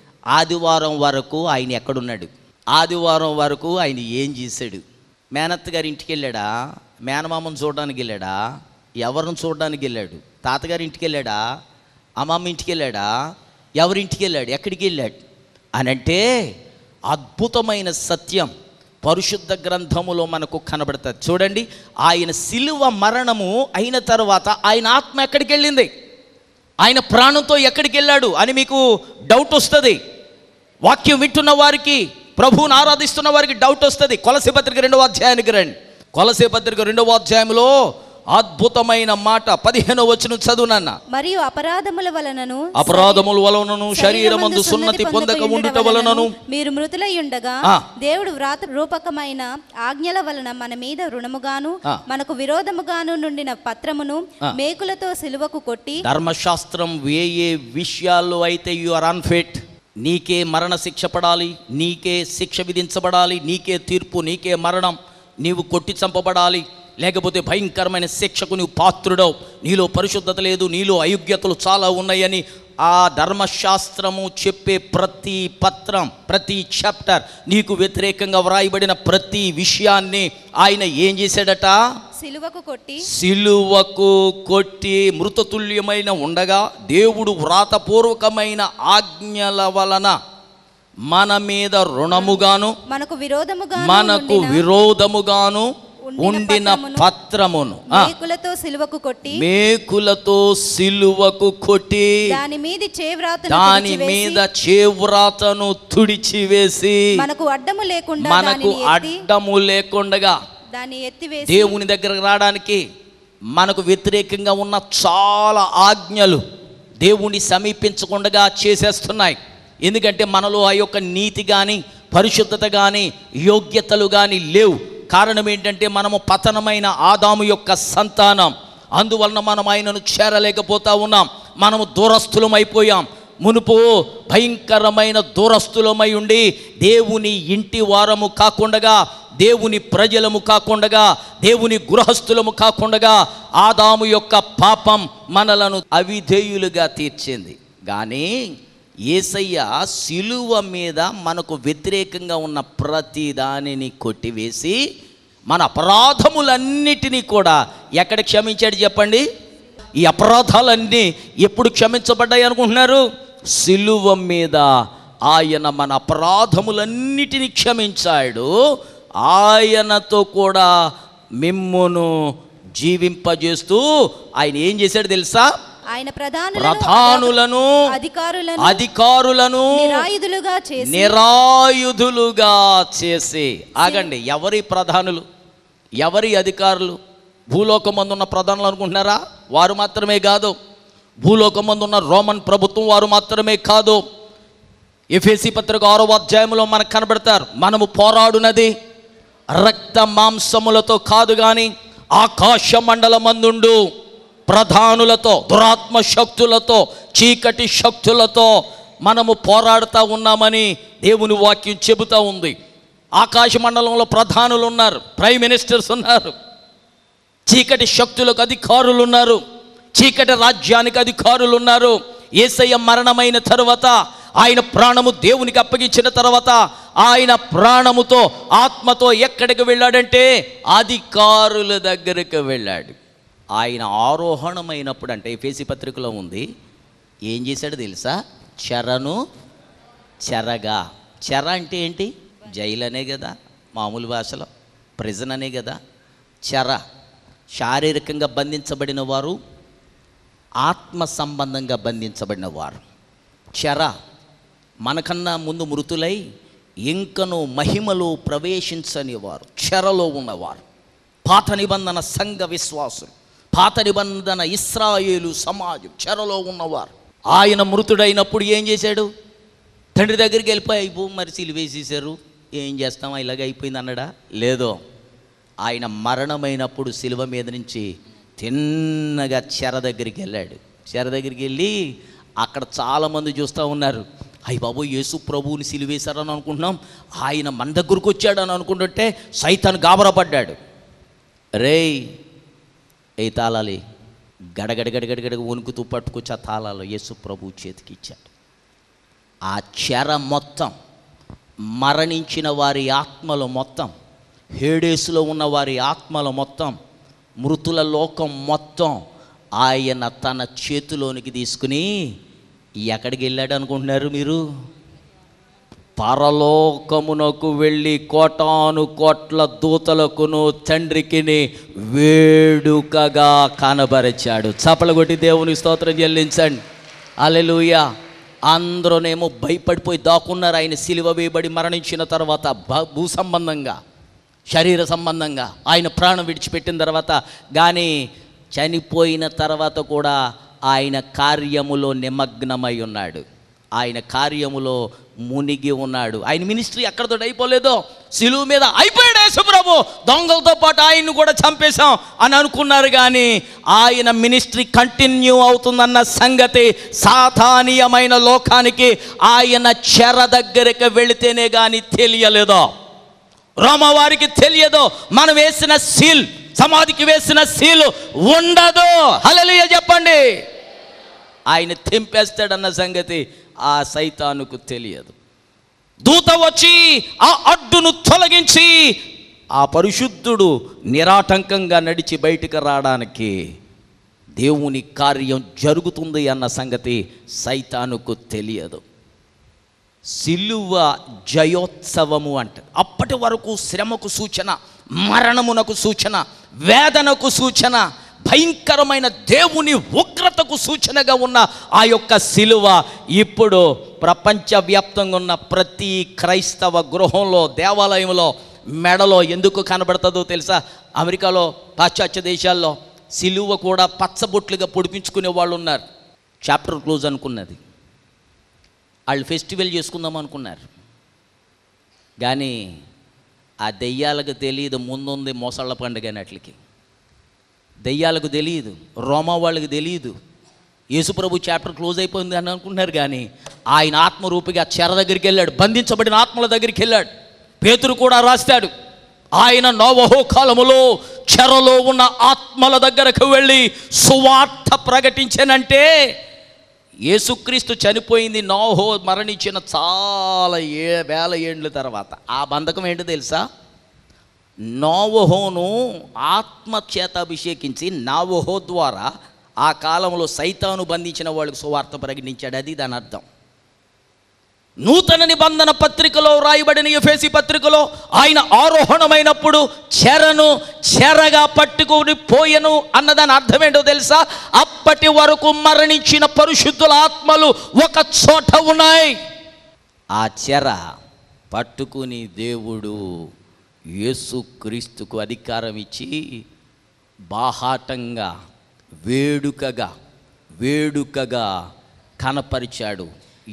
[SPEAKER 1] ఆదివారం వరకు ఆయన ఎక్కడున్నాడు ఆదివారం వరకు ఆయన ఏం చేశాడు మేనత్త గారి ఇంటికి వెళ్ళాడా మేనమామను చూడడానికి వెళ్ళాడా ఎవరిని చూడడానికి వెళ్ళాడు తాతగారి ఇంటికి వెళ్ళాడా అమ్మమ్మ ఇంటికి వెళ్ళాడా ఎవరింటికి వెళ్ళాడు ఎక్కడికి వెళ్ళాడు అని అంటే అద్భుతమైన సత్యం పరిశుద్ధ గ్రంథములో మనకు కనబడుతుంది చూడండి ఆయన సిలువ మరణము అయిన తర్వాత ఆయన ఆత్మ ఎక్కడికి వెళ్ళింది ఆయన ప్రాణంతో ఎక్కడికి వెళ్ళాడు అని మీకు డౌట్ వస్తుంది వాక్యం వింటున్న వారికి ప్రభువుని ఆరాధిస్తున్న వారికి డౌట్ వస్తుంది కొలసి పత్రిక రెండవ అధ్యాయానికి రండి కొలసి పత్రిక రెండవ అధ్యాయంలో అద్భుతమైన మాట పదిహేనో వచ్చిన చదువునన్న
[SPEAKER 2] మరియు అపరాధముల వలనను
[SPEAKER 1] అపరాధముల వలనను శరీరమందు సున్నతి పొందక ఉండుట వలనను
[SPEAKER 2] మీరు మృతులై ఉండగా
[SPEAKER 1] ఆ.
[SPEAKER 2] దేవుడు వ్రాత రూపకమైన ఆజ్ఞల వలన మన మీద రుణముగాను
[SPEAKER 1] ఆ.
[SPEAKER 2] మనకు విరోధముగాను నుండిన పత్రమును మేకులతో సిలువకు కొట్టి
[SPEAKER 1] ధర్మశాస్త్రం ఏ ఏ విషయాల్లో అయితే యు ఆర్ అన్ఫిట్ నీకే మరణ శిక్ష పడాలి నీకే శిక్ష విధించబడాలి నీకే తీర్పు నీకే మరణం నీవు కొట్టి చంపబడాలి లేకపోతే భయంకరమైన శిక్షకు నీవు పాత్రుడవు నీలో పరిశుద్ధత లేదు నీలో అయోగ్యతలు చాలా ఉన్నాయని ఆ ధర్మశాస్త్రము చెప్పే ప్రతి పత్రం ప్రతి చాప్టర్ నీకు వ్యతిరేకంగా వ్రాయబడిన ప్రతి విషయాన్ని ఆయన ఏం చేశాడట
[SPEAKER 2] సిలువకు కొట్టి
[SPEAKER 1] సిలువకు కొట్టి మృతతుల్యమైన ఉండగా దేవుడు వ్రాతపూర్వకమైన ఆజ్ఞల వలన మన మీద రుణముగాను
[SPEAKER 2] మనకు విరోధముగా
[SPEAKER 1] మనకు విరోధముగాను ఉండిన పత్రమును ఆ,
[SPEAKER 2] మేకులతో సిలువకు కొట్టి
[SPEAKER 1] మేకులతో సిలువకు కొట్టి
[SPEAKER 2] దాని మీద చేవ్రాతను
[SPEAKER 1] దాని
[SPEAKER 2] తుడిచివేసి,
[SPEAKER 1] మీద చేవ్రాతను తుడిచివేసి
[SPEAKER 2] మనకు అడ్డము లేకుండా
[SPEAKER 1] మనకు
[SPEAKER 2] దానిని ఎత్తి
[SPEAKER 1] అడ్డము లేకుండగా
[SPEAKER 2] దాన్ని ఎత్తివేసి
[SPEAKER 1] దేవుని దగ్గరకు రావడానికి మనకు వ్యతిరేకంగా ఉన్న చాలా ఆజ్ఞలు దేవుణ్ణి సమీపించకుండా చేసేస్తున్నాయి ఎందుకంటే మనలో ఆ యొక్క నీతి కానీ పరిశుద్ధత కానీ యోగ్యతలు కానీ లేవు కారణం ఏంటంటే మనము పతనమైన ఆదాము యొక్క సంతానం అందువలన మనం ఆయనను చేరలేకపోతా ఉన్నాం మనము దూరస్థులమైపోయాం మునుపు భయంకరమైన దూరస్థులమై ఉండి దేవుని ఇంటి వారము కాకుండగా దేవుని ప్రజలము కాకుండగా దేవుని గృహస్థులము కాకుండగా ఆదాము యొక్క పాపం మనలను అవిధేయులుగా తీర్చింది కానీ ఏసయ్య శిలువ మీద మనకు వ్యతిరేకంగా ఉన్న ప్రతి దానిని కొట్టివేసి మన అపరాధములన్నిటినీ కూడా ఎక్కడ క్షమించాడు చెప్పండి ఈ అపరాధాలన్నీ ఎప్పుడు క్షమించబడ్డాయి అనుకుంటున్నారు సిలువ మీద ఆయన మన అపరాధములన్నిటినీ క్షమించాడు ఆయనతో కూడా మిమ్మును జీవింపజేస్తూ ఆయన ఏం చేశాడు తెలుసా
[SPEAKER 2] ఆయన ప్రధానులను
[SPEAKER 1] ప్రధానులను
[SPEAKER 2] అధికారులను
[SPEAKER 1] అధికారులను
[SPEAKER 2] నిరాయుధులుగా చేసి
[SPEAKER 1] నిరాయుధులుగా చేసి ఆగండి ఎవరి ప్రధానులు ఎవరి అధికారులు భూలోకమందు ఉన్న ప్రధానులు అనుకుంటున్నారా వారు మాత్రమే కాదు భూలోకమందు ఉన్న రోమన్ ప్రభుత్వం వారు మాత్రమే కాదు ఎఫ్ఎసి పత్రిక ఆరో అధ్యాయంలో మనకు కనబడతారు మనము పోరాడునది రక్త మాంసములతో కాదు గాని ఆకాశ మండలమందుండు ప్రధానులతో దురాత్మ శక్తులతో చీకటి శక్తులతో మనము పోరాడుతూ ఉన్నామని దేవుని వాక్యం చెబుతూ ఉంది ఆకాశ మండలంలో ప్రధానులు ఉన్నారు ప్రైమ్ మినిస్టర్స్ ఉన్నారు చీకటి శక్తులకు అధికారులు ఉన్నారు చీకటి రాజ్యానికి అధికారులు ఉన్నారు ఏసయ్య మరణమైన తరువాత ఆయన ప్రాణము దేవునికి అప్పగించిన తర్వాత ఆయన ప్రాణముతో ఆత్మతో ఎక్కడికి వెళ్ళాడంటే అధికారుల దగ్గరికి వెళ్ళాడు ఆయన ఆరోహణమైనప్పుడు అంటే ఎఫేసి పత్రికలో ఉంది ఏం చేశాడు తెలుసా చెరను చెరగా చెర అంటే ఏంటి జైలు అనే కదా మామూలు భాషలో ప్రిజన్ అనే కదా చెర శారీరకంగా బంధించబడిన వారు ఆత్మ సంబంధంగా బంధించబడిన వారు చెర మనకన్నా ముందు మృతులై ఇంకను మహిమలో ప్రవేశించని వారు చెరలో ఉన్నవారు పాత నిబంధన సంఘ విశ్వాసులు పాత నిబంధన ఇస్రాయేలు సమాజం చెరలో ఉన్నవారు ఆయన మృతుడైనప్పుడు ఏం చేశాడు తండ్రి దగ్గరికి వెళ్ళిపోయి అయిపో మరి సిలువేసేశారు ఏం చేస్తాం ఇలాగ అయిపోయింది అన్నడా లేదో ఆయన మరణమైనప్పుడు శిలువ మీద నుంచి తిన్నగా చెర దగ్గరికి వెళ్ళాడు చెర దగ్గరికి వెళ్ళి అక్కడ చాలామంది చూస్తూ ఉన్నారు అయ్యి బాబు యేసు ప్రభువుని సిలువేశారని అనుకుంటున్నాం ఆయన మన దగ్గరకు వచ్చాడని అనుకుంటుంటే సైతాన్ గాబరపడ్డాడు రేయ్ ఏ తాళాలి గడగడగడగడగడ వణుకుతూ పట్టుకొచ్చి ఆ తాళాలు యేసు ప్రభు చేతికి ఇచ్చాడు ఆ చెర మొత్తం మరణించిన వారి ఆత్మలు మొత్తం హేడేసులో ఉన్న వారి ఆత్మలు మొత్తం మృతుల లోకం మొత్తం ఆయన తన చేతిలోనికి తీసుకుని ఎక్కడికి వెళ్ళాడు అనుకుంటున్నారు మీరు పరలోకమునకు వెళ్ళి కోటాను కోట్ల దూతలకును తండ్రికిని వేడుకగా కనబరిచాడు చపల కొట్టి దేవుని స్తోత్రం చెల్లించండి అలెలుయ అందరూనేమో భయపడిపోయి దాక్కున్నారు ఆయన సిలువ వేయబడి మరణించిన తర్వాత భ- భూ సంబంధంగా శరీర సంబంధంగా ఆయన ప్రాణం విడిచిపెట్టిన తర్వాత కానీ చనిపోయిన తర్వాత కూడా ఆయన కార్యములో నిమగ్నమై ఉన్నాడు ఆయన కార్యములో మునిగి ఉన్నాడు ఆయన మినిస్ట్రీ ఎక్కడితో అయిపోలేదో సిలువు మీద అయిపోయాడు యేసుప్రభు దొంగలతో పాటు ఆయన్ని కూడా చంపేశాం అని అనుకున్నారు కానీ ఆయన మినిస్ట్రీ కంటిన్యూ అవుతుందన్న సంగతి సాధానీయమైన లోకానికి ఆయన చెర దగ్గరికి వెళితేనే కానీ తెలియలేదో రోమవారికి తెలియదు మనం వేసిన సీల్ సమాధికి వేసిన సీలు ఉండదు హలలియ చెప్పండి ఆయన తెంపేస్తాడన్న సంగతి ఆ సైతానుకు తెలియదు దూత వచ్చి ఆ అడ్డును తొలగించి ఆ పరిశుద్ధుడు నిరాటంకంగా నడిచి బయటికి రావడానికి దేవుని కార్యం జరుగుతుంది అన్న సంగతి సైతానుకు తెలియదు సిలువ జయోత్సవము అంట అప్పటి వరకు శ్రమకు సూచన మరణమునకు సూచన వేదనకు సూచన భయంకరమైన దేవుని ఉగ్రతకు సూచనగా ఉన్న ఆ యొక్క సిలువ ఇప్పుడు ప్రపంచవ్యాప్తంగా ఉన్న ప్రతి క్రైస్తవ గృహంలో దేవాలయంలో మెడలో ఎందుకు కనబడుతుందో తెలుసా అమెరికాలో పాశ్చాత్య దేశాల్లో సిలువ కూడా పచ్చబొట్లుగా పొడిపించుకునే వాళ్ళు ఉన్నారు చాప్టర్ క్లోజ్ అనుకున్నది వాళ్ళు ఫెస్టివల్ చేసుకుందాం అనుకున్నారు కానీ ఆ దెయ్యాలకు తెలియదు ముందుంది మొసళ్ళ పండుగ అన్నట్లకి దెయ్యాలకు తెలియదు రోమా వాళ్ళకి తెలియదు యేసుప్రభు చాప్టర్ క్లోజ్ అయిపోయింది అని అనుకుంటున్నారు కానీ ఆయన ఆత్మరూపిగా చెర దగ్గరికి వెళ్ళాడు బంధించబడిన ఆత్మల దగ్గరికి వెళ్ళాడు పేతురు కూడా రాస్తాడు ఆయన నోవహో కాలములో చెరలో ఉన్న ఆత్మల దగ్గరకు వెళ్ళి సువార్త ప్రకటించానంటే యేసుక్రీస్తు చనిపోయింది నోహో మరణించిన చాలా ఏ వేల ఏండ్ల తర్వాత ఆ బంధకం ఏంటో తెలుసా నోవహోను ఆత్మ చేత అభిషేకించి నావహో ద్వారా ఆ కాలంలో సైతాను బంధించిన వాళ్ళకు సువార్త ప్రకటించాడు అది దాని అర్థం నూతన నిబంధన పత్రికలో రాయబడిన ఎఫేసి పత్రికలో ఆయన ఆరోహణమైనప్పుడు చెరను చెరగా పట్టుకుని పోయెను అన్నదాని అర్థం ఏంటో తెలుసా అప్పటి వరకు మరణించిన పరిశుద్ధుల ఆత్మలు ఒక చోట ఉన్నాయి ఆ చెర పట్టుకుని దేవుడు యేసుక్రీస్తుకు అధికారం ఇచ్చి బాహాటంగా వేడుకగా వేడుకగా కనపరిచాడు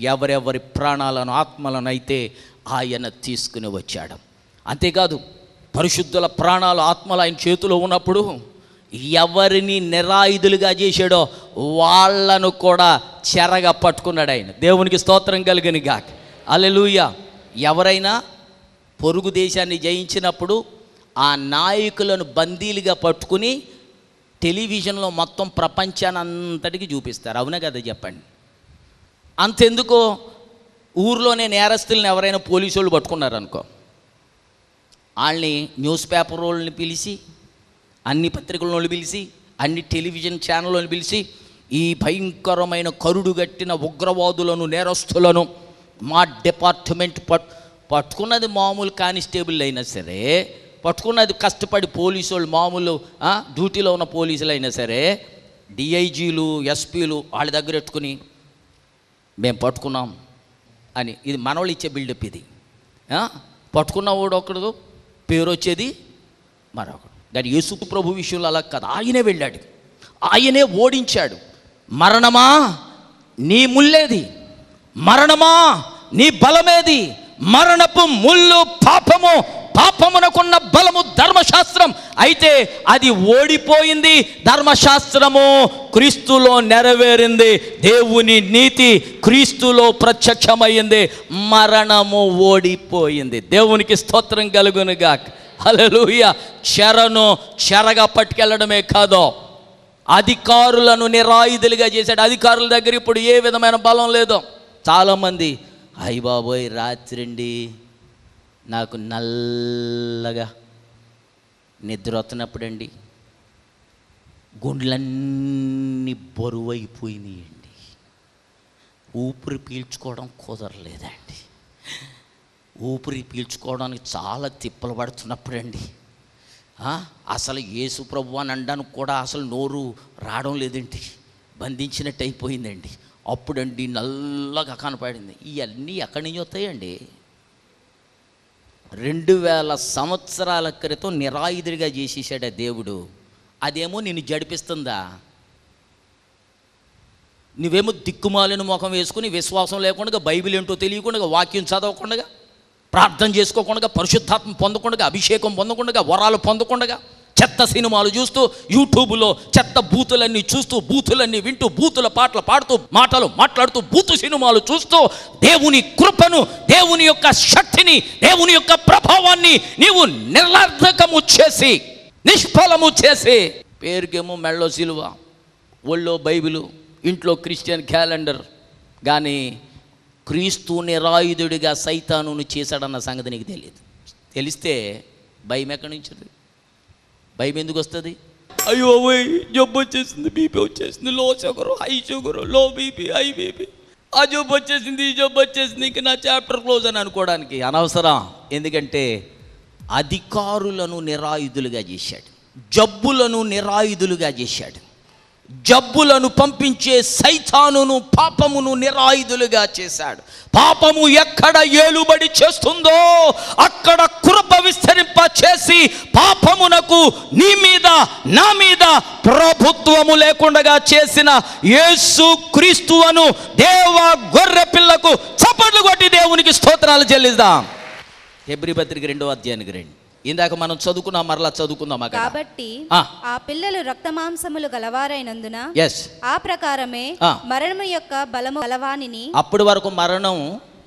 [SPEAKER 1] ఎవరెవరి ప్రాణాలను ఆత్మలను అయితే ఆయన తీసుకుని వచ్చాడు అంతేకాదు పరిశుద్ధుల ప్రాణాలు ఆత్మలు ఆయన చేతిలో ఉన్నప్పుడు ఎవరిని నిరాయుధులుగా చేశాడో వాళ్ళను కూడా చెరగా పట్టుకున్నాడు ఆయన దేవునికి స్తోత్రం కలిగిన గాక అలెలుయ ఎవరైనా పొరుగు దేశాన్ని జయించినప్పుడు ఆ నాయకులను బందీలుగా పట్టుకుని టెలివిజన్లో మొత్తం ప్రపంచాన్ని అంతటికి చూపిస్తారు అవునా కదా చెప్పండి అంతెందుకు ఊర్లోనే నేరస్తుల్ని ఎవరైనా పోలీసు వాళ్ళు పట్టుకున్నారనుకో వాళ్ళని న్యూస్ పేపర్ వాళ్ళని పిలిచి అన్ని పత్రికలను పిలిచి అన్ని టెలివిజన్ ఛానళ్ళను పిలిచి ఈ భయంకరమైన కరుడు గట్టిన ఉగ్రవాదులను నేరస్తులను మా డిపార్ట్మెంట్ పట్ పట్టుకున్నది మామూలు కానిస్టేబుల్ అయినా సరే పట్టుకున్నది కష్టపడి పోలీసు వాళ్ళు మామూలు ఆ, డ్యూటీలో ఉన్న పోలీసులు అయినా సరే డిఐజీలు ఎస్పీలు వాళ్ళ దగ్గర పెట్టుకుని మేము పట్టుకున్నాం అని ఇది మనవాళ్ళు ఇచ్చే బిల్డప్ ఇది ఆ? పట్టుకున్నవాడు ఒకడు పేరు వచ్చేది మరొకడు కానీ యేసు ప్రభు విషయంలో అలా కాదు ఆయనే వెళ్ళాడు ఆయనే ఓడించాడు మరణమా నీ ముల్లేది మరణమా నీ బలమేది మరణపు ముళ్ళు పాపము పాపమునకున్న బలము ధర్మశాస్త్రం అయితే అది ఓడిపోయింది ధర్మశాస్త్రము క్రీస్తులో నెరవేరింది దేవుని నీతి క్రీస్తులో ప్రత్యక్షమైంది మరణము ఓడిపోయింది దేవునికి స్తోత్రం కలుగునుగా హల్లెలూయ చెరను చెరగా పట్టుకెళ్ళడమే కాదు అధికారులను నిరాయుధులుగా చేశాడు అధికారుల దగ్గర ఇప్పుడు ఏ విధమైన బలం లేదు చాలామంది అయ్య బాబోయ్ రాత్రండి నాకు నల్లగా నిద్ర వస్తున్నప్పుడండి గుండెలన్నీ బరువైపోయినాయండి ఊపిరి పీల్చుకోవడం కుదరలేదండి ఊపిరి పీల్చుకోవడానికి చాలా తిప్పలు పడుతున్నప్పుడండి ఆ, అసలు యేసు ప్రభు అని అనడానికి కూడా అసలు నోరు రావడం లేదండి బంధించినట్టు అయిపోయిందండి అప్పుడండి నల్లగా కనపడింది ఇవన్నీ ఎక్కడి నుంచి వస్తాయండి రెండు వేల సంవత్సరాల క్రితం నిరాయుధుడిగా చేసేసాడు ఆ దేవుడు అదేమో నిన్ను జడిపిస్తుందా నువ్వేమో దిక్కుమాలిన ముఖం వేసుకుని విశ్వాసం లేకుండా బైబిల్ ఏంటో తెలియకుండా వాక్యం చదవకుండా ప్రార్థన చేసుకోకుండా పరిశుద్ధాత్మ పొందకుండా అభిషేకం పొందకుండా వరాలు పొందకుండా చెత్త సినిమాలు చూస్తూ యూట్యూబ్లో చెత్త బూతులన్నీ చూస్తూ బూతులన్నీ వింటూ బూతుల పాటలు పాడుతూ మాటలు మాట్లాడుతూ బూతు సినిమాలు చూస్తూ దేవుని కృపను దేవుని యొక్క శక్తిని దేవుని యొక్క ప్రభావాన్ని నీవు నిర్లర్థకము చేసి నిష్ఫలము చేసి పేరుకేమో మెళ్ళో సిలువ ఒళ్ళో బైబిలు ఇంట్లో క్రిస్టియన్ క్యాలెండర్ కానీ క్రీస్తు నిరాయుధుడిగా సైతానును చేశాడన్న సంగతి నీకు తెలియదు తెలిస్తే భయం ఎక్కడి నుంచి వస్తుంది? భయం ఎందుకు వస్తుంది అయ్యో ఓయ్ జబ్బు వచ్చేసింది బీపీ వచ్చేసింది low sugar high sugar low BP high BP ఆ జబ్బు వచ్చేసింది ఈ జబ్బు వచ్చేసింది ఇంక నా చాప్టర్ క్లోజ్ అని అనుకోవడానికి అనవసరం ఎందుకంటే అధికారులను నిరాయుధులుగా చేశాడు జబ్బులను నిరాయుధులుగా చేశాడు జబ్బులను పంపించే సైతానును పాపమును నిరాయుధులుగా చేశాడు పాపము ఎక్కడ ఏలుబడి చేస్తుందో అక్కడ కృప విస్తరింప చేసి పాపమునకు నీ మీద నా మీద ప్రభుత్వము లేకుండా చేసిన యేసు క్రీస్తువను దేవ గొర్రె పిల్లకు చప్పట్లు కొట్టి దేవునికి స్తోత్రాలు చెల్లిద్దాం హెబ్రి పత్రిక రెండో అధ్యాయానికి రండి ఇందాక మనం చదువుకున్నాం మరలా చదువుకుందాం అక్కడ
[SPEAKER 2] కాబట్టి
[SPEAKER 1] ఆ.
[SPEAKER 2] ఆ పిల్లలు రక్తమాంసములు గలవారైనందున
[SPEAKER 1] ఎస్
[SPEAKER 2] ఆ ప్రకారమే
[SPEAKER 1] ఆ.
[SPEAKER 2] మరణము యొక్క బలము గలవానిని
[SPEAKER 1] అప్పటి వరకు మరణం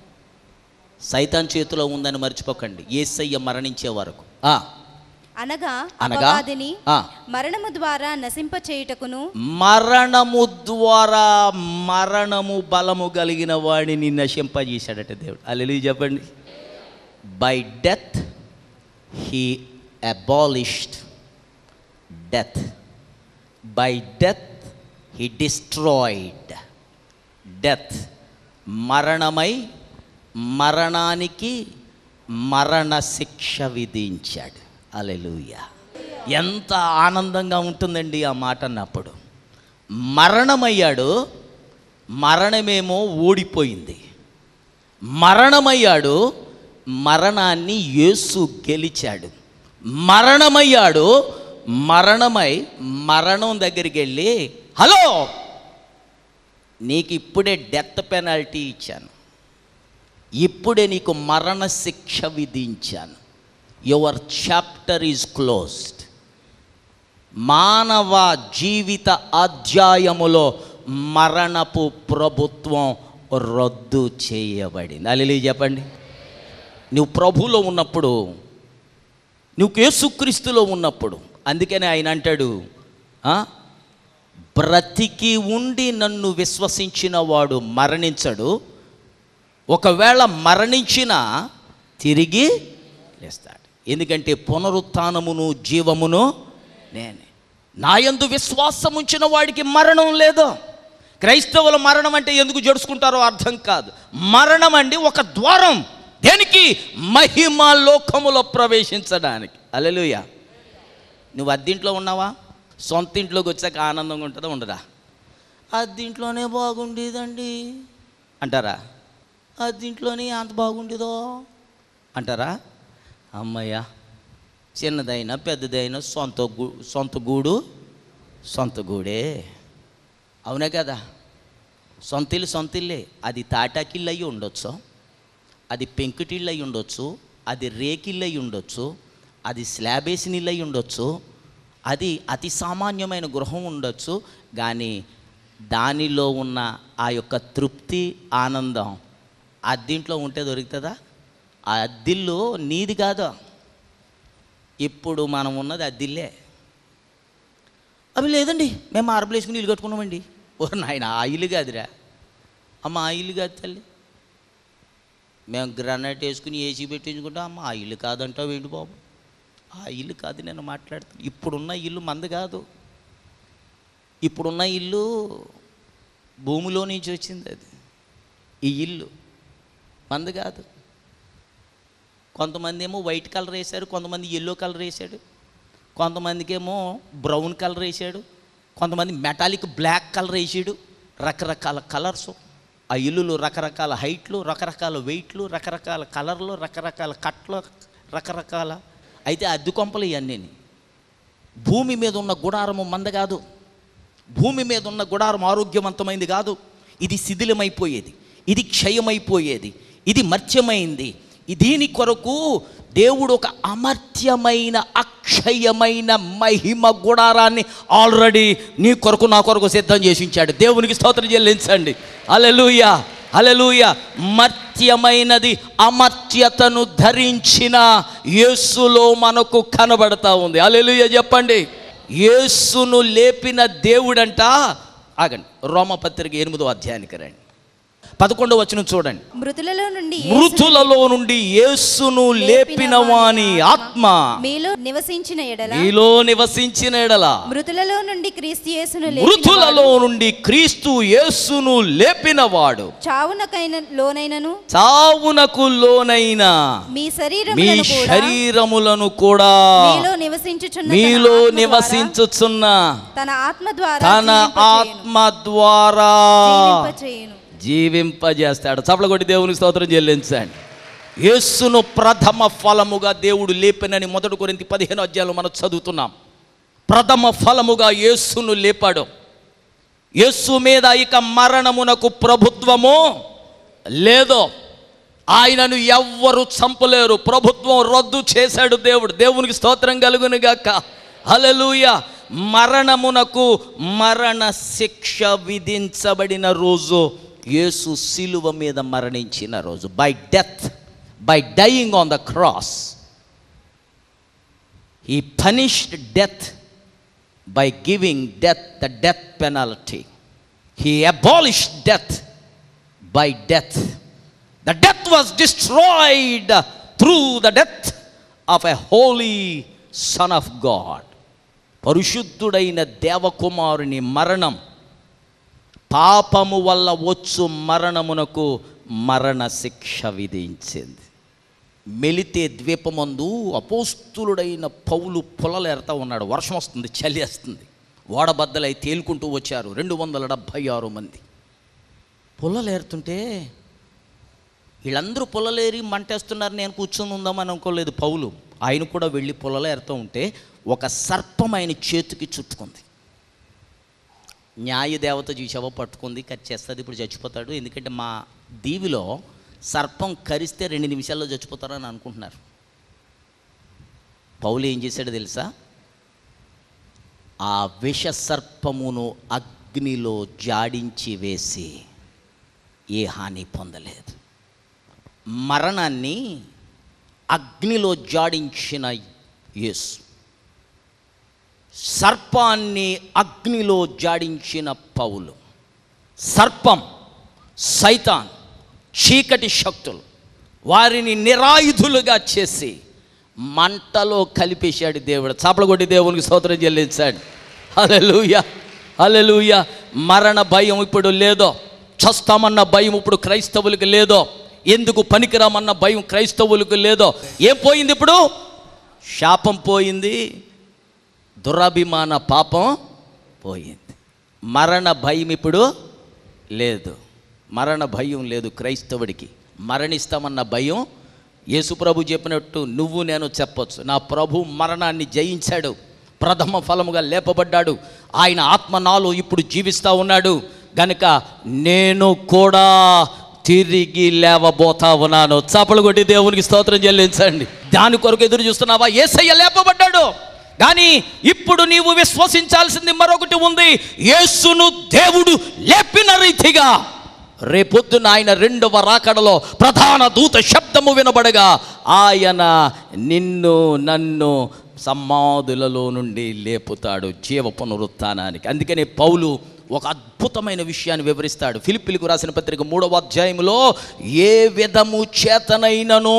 [SPEAKER 1] సైతాన్ చేతిలో ఉందని మర్చిపోకండి ఏసయ్య మరణించే వరకు ఆ,
[SPEAKER 2] అనగా
[SPEAKER 1] అనగా?
[SPEAKER 2] అపవాదిని
[SPEAKER 1] ఆ.
[SPEAKER 2] మరణము ద్వారా నశింప చేయుటకును
[SPEAKER 1] మరణము ద్వారా మరణము బలము కలిగిన వాడిని నశింపజేశాడట దేవుడు అల్లెలు చెప్పండి by death he abolished death by death he destroyed death మరణమై మరణానికి మరణ శిక్ష విధించాడు అలెలుయ ఎంత ఆనందంగా ఉంటుందండి ఆ మాట అన్నప్పుడు మరణమయ్యాడు మరణమేమో ఓడిపోయింది మరణమయ్యాడు మరణాన్ని యేసు గెలిచాడు మరణమయ్యాడు మరణమై మరణం దగ్గరికి వెళ్ళి హలో నీకు ఇప్పుడే డెత్ పెనాల్టీ ఇచ్చాను ఇప్పుడే నీకు మరణ శిక్ష విధించాను యువర్ చాప్టర్ ఈజ్ క్లోజ్డ్ మానవ జీవిత అధ్యాయములో మరణపు ప్రభుత్వం రద్దు చేయబడింది అలెలు చెప్పండి నువ్వు ప్రభులో ఉన్నప్పుడు నువ్వు యేసుక్రీస్తులో ఉన్నప్పుడు అందుకనే ఆయన అంటాడు ఆ? బ్రతికి ఉండి నన్ను విశ్వసించిన వాడు మరణించడు ఒకవేళ మరణించినా తిరిగి లేస్తాడు ఎందుకంటే పునరుత్నమును జీవమును నేనే నాయందు విశ్వాసం ఉంచిన వాడికి మరణం లేదు క్రైస్తవుల మరణం అంటే ఎందుకు జడుచుకుంటారో అర్థం కాదు మరణం అండి ఒక ద్వారం దేనికి మహిమ లోకములో ప్రవేశించడానికి అలెలుయ నువ్వు అద్దింట్లో ఉన్నావా సొంత ఇంట్లోకి వచ్చాక ఆనందంగా ఉంటుందా ఉండదా అద్దింట్లోనే బాగుండేదండి అంటారా అద్దింట్లోనే అంత బాగుండేదో అంటారా అమ్మయ్య చిన్నదైనా పెద్దదైనా సొంత గూ సొంత గూడు సొంత గూడే అవునే కదా సొంత ఇల్లు సొంత ఇల్లే అది తాటాకిల్లు అయ్యి ఉండొచ్చు అది పెంకుటిల్లు అయి ఉండొచ్చు అది రేకిల్లు అయి ఉండొచ్చు అది స్లాబ్ వేసిన ఇల్లు అయి ఉండొచ్చు అది అతి సామాన్యమైన గృహం ఉండొచ్చు కానీ దానిలో ఉన్న ఆ యొక్క తృప్తి ఆనందం అద్దింట్లో ఉంటే దొరుకుతుందా ఆ అద్దిల్లు నీది కాదు ఇప్పుడు మనం ఉన్నది అద్దిల్లే అవి లేదండి మేము మార్బుల్ వేసుకుని ఇల్లు కట్టుకున్నామండి ఓ నాయన ఆ ఇల్లు కాదురా అమ్మ ఆ ఇల్లు కాదు తల్లి మేము గ్రానైట్ వేసుకుని ఏసీ పెట్టించుకుంటాం అమ్మ ఆ ఇల్లు కాదంటావు ఏంటి బాబు ఆ ఇల్లు కాదు నేను మాట్లాడుతాను ఇప్పుడున్న ఇల్లు మంది కాదు ఇప్పుడున్న ఇల్లు భూమిలో నుంచి వచ్చింది అది ఈ ఇల్లు మంది కాదు కొంతమంది ఏమో వైట్ కలర్ వేశారు కొంతమంది ఎల్లో కలర్ వేసాడు కొంతమందికి ఏమో బ్రౌన్ కలర్ వేసాడు కొంతమంది మెటాలిక్ బ్లాక్ కలర్ వేసాడు రకరకాల కలర్స్ ఆ ఇల్లులు రకరకాల హైట్లు రకరకాల వెయిట్లు రకరకాల కలర్లు రకరకాల కట్లు రకరకాల అయితే అద్దె కొంపలు ఇవన్నీ భూమి మీద ఉన్న గుడారము మంద కాదు భూమి మీద ఉన్న గుడారం ఆరోగ్యవంతమైంది కాదు ఇది శిథిలమైపోయేది ఇది క్షయమైపోయేది ఇది మర్త్యమైంది ఈ దీని కొరకు దేవుడు ఒక అమర్త్యమైన అక్షయమైన మహిమ గుడారాన్ని ఆల్రెడీ నీ కొరకు నా కొరకు సిద్ధం చేసి ఉంచాడు దేవునికి స్తోత్రం చెల్లించండి అలెలుయ అలెలుయ మర్త్యమైనది అమర్త్యతను ధరించిన యేసులో మనకు కనబడతా ఉంది అలెలుయ చెప్పండి యేసును లేపిన దేవుడంట ఆగండి రోమపత్రిక ఎనిమిదో అధ్యాయానికి రండి పదకొండో వచనం చూడండి
[SPEAKER 2] మృతులలో నుండి యేసును
[SPEAKER 1] మృతులలో నుండి యేసును లేపిన వాని ఆత్మ
[SPEAKER 2] మీలో నివసించిన ఎడల
[SPEAKER 1] నీలో నివసించిన ఎడల
[SPEAKER 2] మృతులలో నుండి క్రీస్తు యేసును లేపిన
[SPEAKER 1] మృతులలో నుండి క్రీస్తు యేసును లేపినవాడు
[SPEAKER 2] చావునకైన లోనైనను
[SPEAKER 1] చావునకు లోనైన
[SPEAKER 2] మీ
[SPEAKER 1] మీ
[SPEAKER 2] శరీరములను కూడా
[SPEAKER 1] శరీరములను కూడా
[SPEAKER 2] మీలో నివసించుచున్న తన
[SPEAKER 1] మీలో
[SPEAKER 2] ఆత్మ ద్వారా-
[SPEAKER 1] నివసించుచున్న
[SPEAKER 2] తన ఆత్మ ద్వారా
[SPEAKER 1] తన ఆత్మ ద్వారా
[SPEAKER 2] జీవింపచేయును
[SPEAKER 1] జీవింపజేస్తాడు చప్పల కొట్టి దేవునికి స్తోత్రం చెల్లించండి యేసును ప్రథమ ఫలముగా దేవుడు లేపినని మొదటి కొరింతి పదిహేను అధ్యాయంలో మనం చదువుతున్నాం ప్రథమ ఫలముగా యేసును లేపాడు యేసు మీద ఇక మరణమునకు ప్రభుత్వము లేదో ఆయనను ఎవ్వరు చంపలేరు ప్రభుత్వం రద్దు చేశాడు దేవుడు దేవునికి స్తోత్రం కలుగును గాక హల్లెలూయ మరణమునకు మరణ శిక్ష విధించబడిన రోజు యేసు శిలువ మీద మరణించిన రోజు by death by dying on the cross he punished death by giving death the death penalty. He abolished death by death. The death was destroyed through the death of a holy Son of God. పరిశుద్ధుడైన దేవకుమారుని మరణం పాపము వల్ల వచ్చు మరణమునకు మరణ శిక్ష విధించింది మెలితే ద్వీపమందు అపోస్తులుడైన పౌలు పొలలేరుతా ఉన్నాడు వర్షం వస్తుంది చలి వస్తుంది ఓడబద్దలై తేలుకుంటూ వచ్చారు రెండు వందల డెబ్భై ఆరు మంది పొలలేరుతుంటే వీళ్ళందరూ పొలలేరి మంటేస్తున్నారు నేను కూర్చొని ఉందామని అనుకోలేదు పౌలు ఆయన కూడా వెళ్ళి పొలలేరుతూ ఉంటే ఒక సర్పం ఆయన చేతికి చుట్టుకుంది న్యాయ దేవత చూసావో పట్టుకుంది కరిచేస్తుంది ఇప్పుడు చచ్చిపోతాడు ఎందుకంటే మా దీవిలో సర్పం కరిస్తే రెండు నిమిషాల్లో చచ్చిపోతారని అనుకుంటున్నారు పౌలు ఏం చేశాడో తెలుసా ఆ విష సర్పమును అగ్నిలో జాడించి వేసి ఏ హాని పొందలేదు మరణాన్ని అగ్నిలో జాడించిన యేసు సర్పాన్ని అగ్నిలో జాడించిన పౌలు సర్పం సైతాన్ చీకటి శక్తులు వారిని నిరాయుధులుగా చేసి మంటలో కలిపేశాడు దేవుడు చాపలగొట్టి దేవునికి స్తోత్రం చెల్లించాడు హల్లెలూయ హల్లెలూయ మరణ భయం ఇప్పుడు లేదో చస్తామన్న భయం ఇప్పుడు క్రైస్తవులకు లేదో ఎందుకు పనికిరామన్న భయం క్రైస్తవులకు లేదో ఏం పోయింది ఇప్పుడు శాపం పోయింది దురభిమాన పాపం పోయింది మరణ భయం ఇప్పుడు లేదు మరణ భయం లేదు క్రైస్తవుడికి మరణిస్తామన్న భయం యేసుప్రభు చెప్పినట్టు నువ్వు నేను చెప్పొచ్చు నా ప్రభు మరణాన్ని జయించాడు ప్రథమ ఫలముగా లేపబడ్డాడు ఆయన ఆత్మ నాలో ఇప్పుడు జీవిస్తూ ఉన్నాడు గనుక నేను కూడా తిరిగి లేవబోతా ఉన్నాను చప్పలు కొట్టి దేవునికి స్తోత్రం చెల్లించండి దాని కొరకు ఎదురు చూస్తున్నావా ఏసయ్య లేపబడ్డాడు కానీ ఇప్పుడు నీవు విశ్వసించాల్సింది మరొకటి ఉంది యేసును దేవుడు లేపిన రీతిగా రేపొద్దున ఆయన రెండవ రాకడలో ప్రధాన దూత శబ్దము వినబడగా ఆయన నిన్ను నన్ను సమాధులలో నుండి లేపుతాడు జీవ పునరుత్థానానికి అందుకనే పౌలు ఒక అద్భుతమైన విషయాన్ని వివరిస్తాడు ఫిలిపిలకు రాసిన పత్రిక మూడవ అధ్యాయంలో ఏ విధము చేతనైనను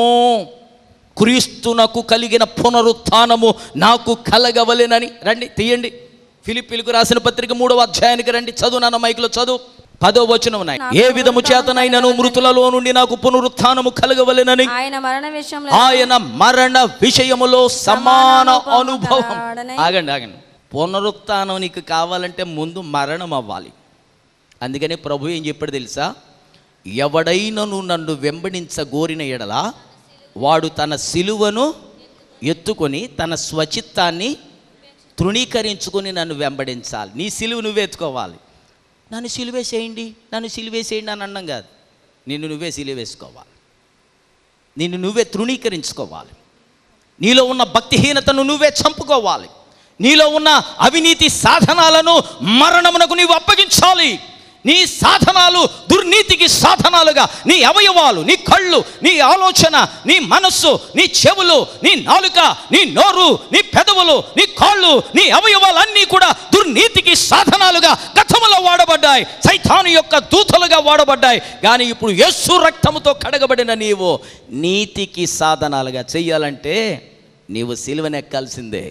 [SPEAKER 1] క్రీస్తునకు కలిగిన పునరుత్థానము నాకు కలగవలెనని రండి తీయండి ఫిలిపిలకు రాసిన పత్రిక మూడవ అధ్యాయానికి రండి చదువు నాన్న మైకులో చదువు పదో వచనం ఏ విధము చేతనైనను మృతులలో నుండి నాకు పునరుత్థానము కలగవలెనని
[SPEAKER 2] ఆయన మరణ విషయంలో
[SPEAKER 1] ఆయన మరణ విషయములో సమాన అనుభవం ఆగండి ఆగండి పునరుత్థానం నీకు కావాలంటే ముందు మరణం అవ్వాలి అందుకని ప్రభు ఏం చెప్పాడు తెలుసా ఎవడైనను నన్ను వెంబడించగోరిన ఎడల వాడు తన సిలువను ఎత్తుకొని తన స్వచిత్తాన్ని తృణీకరించుకొని నన్ను వెంబడించాలి నీ సిలువ నువ్వే ఎత్తుకోవాలి నన్ను సిలువేసేయండి నన్ను సిలువేసేయండి అని అన్నం కాదు నిన్ను నువ్వే సిలువేసుకోవాలి నిన్ను నువ్వే తృణీకరించుకోవాలి నీలో ఉన్న భక్తిహీనతను నువ్వే చంపుకోవాలి నీలో ఉన్న అవినీతి సాధనాలను మరణమునకు నీవు అప్పగించాలి నీ సాధనాలు దుర్నీతికి సాధనాలుగా నీ అవయవాలు నీ కళ్ళు నీ ఆలోచన నీ మనస్సు నీ చెవులు నీ నాలుక నీ నోరు నీ పెదవులు నీ కాళ్ళు నీ అవయవాలన్నీ కూడా దుర్నీతికి సాధనాలుగా గతములో వాడబడ్డాయి సైతాను యొక్క దూతలుగా వాడబడ్డాయి కానీ ఇప్పుడు యేసు రక్తముతో కడగబడిన నీవు నీతికి సాధనాలుగా చెయ్యాలంటే నీవు సిలువనెక్కాల్సిందే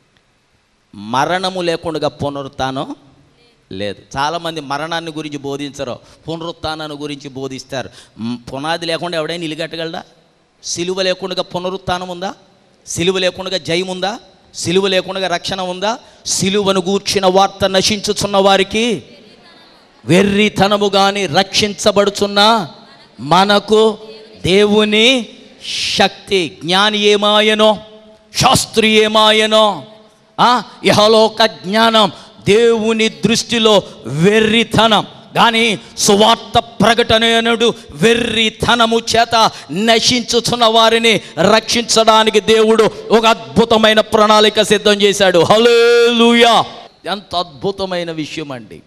[SPEAKER 1] మరణము లేకుండా పునరుత్థానం లేదు చాలామంది మరణాన్ని గురించి బోధించరు పునరుత్థానాన్ని గురించి బోధిస్తారు మ్, పునాది లేకుండా ఎవడైనా ఇల్లు కట్టగలడా సిలువ లేకుండా పునరుత్థానం ఉందా సిలువ లేకుండా జయం ఉందా సిలువ లేకుండా రక్షణ ఉందా సిలువను గూర్చిన వార్త నశించుచున్న వారికి వెర్రితనము కానీ రక్షించబడుచున్న మనకు దేవుని శక్తి జ్ఞాని ఏమాయనో శాస్త్రి ఏమాయనో ఆ, ఇహలోక జ్ఞానం దేవుని దృష్టిలో వెర్రితనం కానీ సువార్త ప్రకటనడు వెర్రితనము చేత నశించుచున్న వారిని రక్షించడానికి దేవుడు ఒక అద్భుతమైన ప్రణాళిక సిద్ధం చేశాడు హల్లెలూయా ఎంత అద్భుతమైన విషయం అండి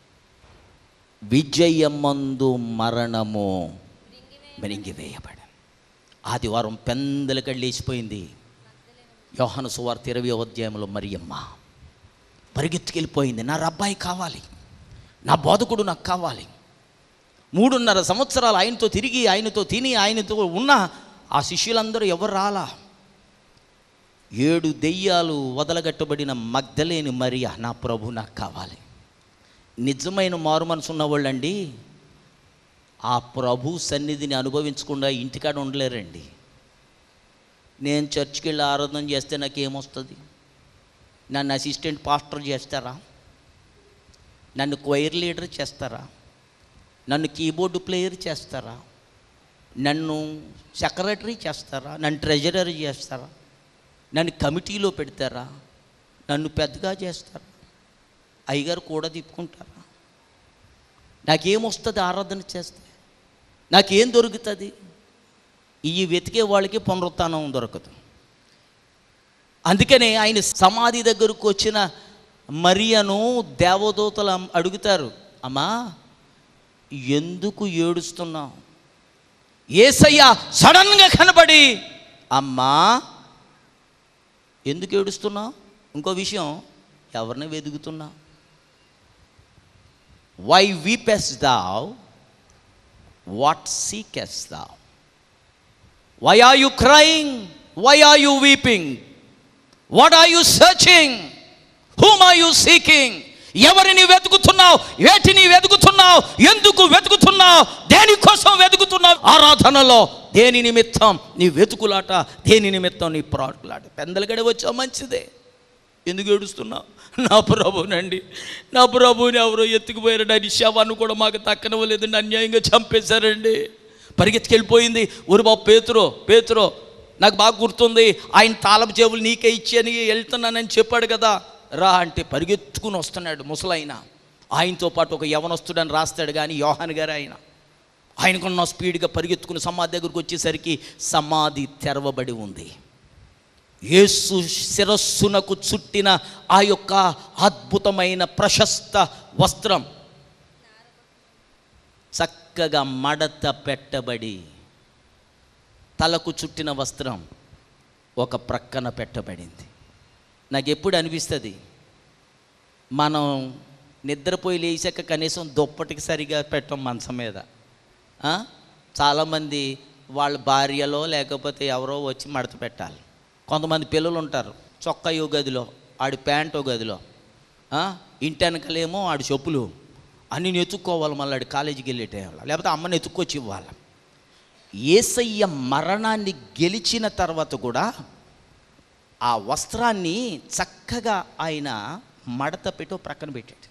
[SPEAKER 1] విజయమందు మరణము మెరింగివేయబడి ఆదివారం పెందలకళ్ళు లేచిపోయింది యోహాను సువార్త ఇరవై అధ్యాయంలో మరియమ్మ పరిగెత్తుకెళ్ళిపోయింది నా రబ్బాయి కావాలి నా బోధకుడు నాకు కావాలి మూడున్నర సంవత్సరాలు ఆయనతో తిరిగి ఆయనతో తిని ఆయనతో ఉన్న ఆ శిష్యులందరూ ఎవరు రాలా ఏడు దెయ్యాలు వదలగట్టబడిన మగ్ధలేని మరియ నా ప్రభు నాకు కావాలి నిజమైన మారు మనసు ఉన్నవాళ్ళండి ఆ ప్రభు సన్నిధిని అనుభవించకుండా ఇంటికాడ ఉండలేరండి నేను చర్చ్కి వెళ్ళి ఆరాధన చేస్తే నాకు ఏమొస్తుంది నన్ను అసిస్టెంట్ పాస్టర్ చేస్తారా నన్ను క్వైర్ లీడర్ చేస్తారా నన్ను కీబోర్డు ప్లేయర్ చేస్తారా నన్ను సెక్రటరీ చేస్తారా నన్ను ట్రెజరర్ చేస్తారా నన్ను కమిటీలో పెడతారా నన్ను పెద్దగా చేస్తారా అయ్యగారు కూడా తిప్పుకుంటారా నాకేమొస్తుంది ఆరాధన చేస్తే నాకేం దొరుకుతుంది ఈ వెతికే వాళ్ళకి పునరుత్థానం దొరకదు అందుకనే ఆయన సమాధి దగ్గరకు వచ్చిన మరియను దేవదూతలు అమ్- అడుగుతారు అమ్మా ఎందుకు ఏడుస్తున్నావు ఏసయ్య సడన్గా కనబడి అమ్మా ఎందుకు ఏడుస్తున్నావు ఇంకో విషయం ఎవరిని వెతుకుతున్నావు why weepest thou what seekest thou why are you crying why are you weeping what are you searching whom are you seeking ఎవరిని వెతుకుతున్నావు వేటిని వెతుకుతున్నావు ఎందుకు వెతుకుతున్నావు దేనికోసం వెతుకుతున్నావు ఆరాధనలో దేని నిమిత్తం నీ వెతుకులాట దేని నిమిత్తం నీ ప్రాడుకులాట పెందలగడ వచ్చావు మంచిదే ఎందుకు ఏడుస్తున్నావు నా ప్రభునండి నా ప్రభుని ఎవరో ఎత్తుకుపోయారు అని శవాన్ని కూడా మాకు తక్కనవ్వలేదండి అన్యాయంగా చంపేశారండి పరిగెత్తుకెళ్ళిపోయింది ఊరు బాబు పేతురో పేతురో నాకు బాగా గుర్తుంది ఆయన తాళపు చెవులు నీకే ఇచ్చి అని వెళ్తున్నానని చెప్పాడు కదా రా అంటే పరిగెత్తుకుని వస్తున్నాడు ముసలైన ఆయనతో పాటు ఒక యవనస్తుడని రాస్తాడు కానీ యోహాన్ గారు ఆయన ఆయనకున్న స్పీడ్గా పరిగెత్తుకుని సమాధి దగ్గరకు వచ్చేసరికి సమాధి తెరవబడి ఉంది యేసు శిరస్సునకు చుట్టిన ఆ యొక్క అద్భుతమైన ప్రశస్త వస్త్రం చక్కగా మడత పెట్టబడి తలకు చుట్టిన వస్త్రం ఒక ప్రక్కన పెట్టబడింది నాకు ఎప్పుడు అనిపిస్తుంది మనం నిద్రపోయి లేచాక కనీసం దుప్పటికి సరిగా పెట్టం మంచం మీద ఆ? చాలామంది వాళ్ళ భార్యలో లేకపోతే ఎవరో వచ్చి మడత పెట్టాలి కొంతమంది పిల్లలు ఉంటారు చొక్కా ఓ గదిలో ఆడి ప్యాంట్ ఓ గదిలో ఆ? ఇంటి వెనకలేమో ఆడి చెప్పులు అన్నీ నెతుక్కోవాలి మళ్ళీ ఆడి కాలేజీకి వెళ్ళే టైంలో లేకపోతే అమ్మని ఎత్తుక్కొచ్చి ఇవ్వాలి ఏసయ్య మరణాన్ని గెలిచిన తర్వాత కూడా ఆ వస్త్రాన్ని చక్కగా ఆయన మడత పెట్టి ఓ ప్రక్కన పెట్టాడు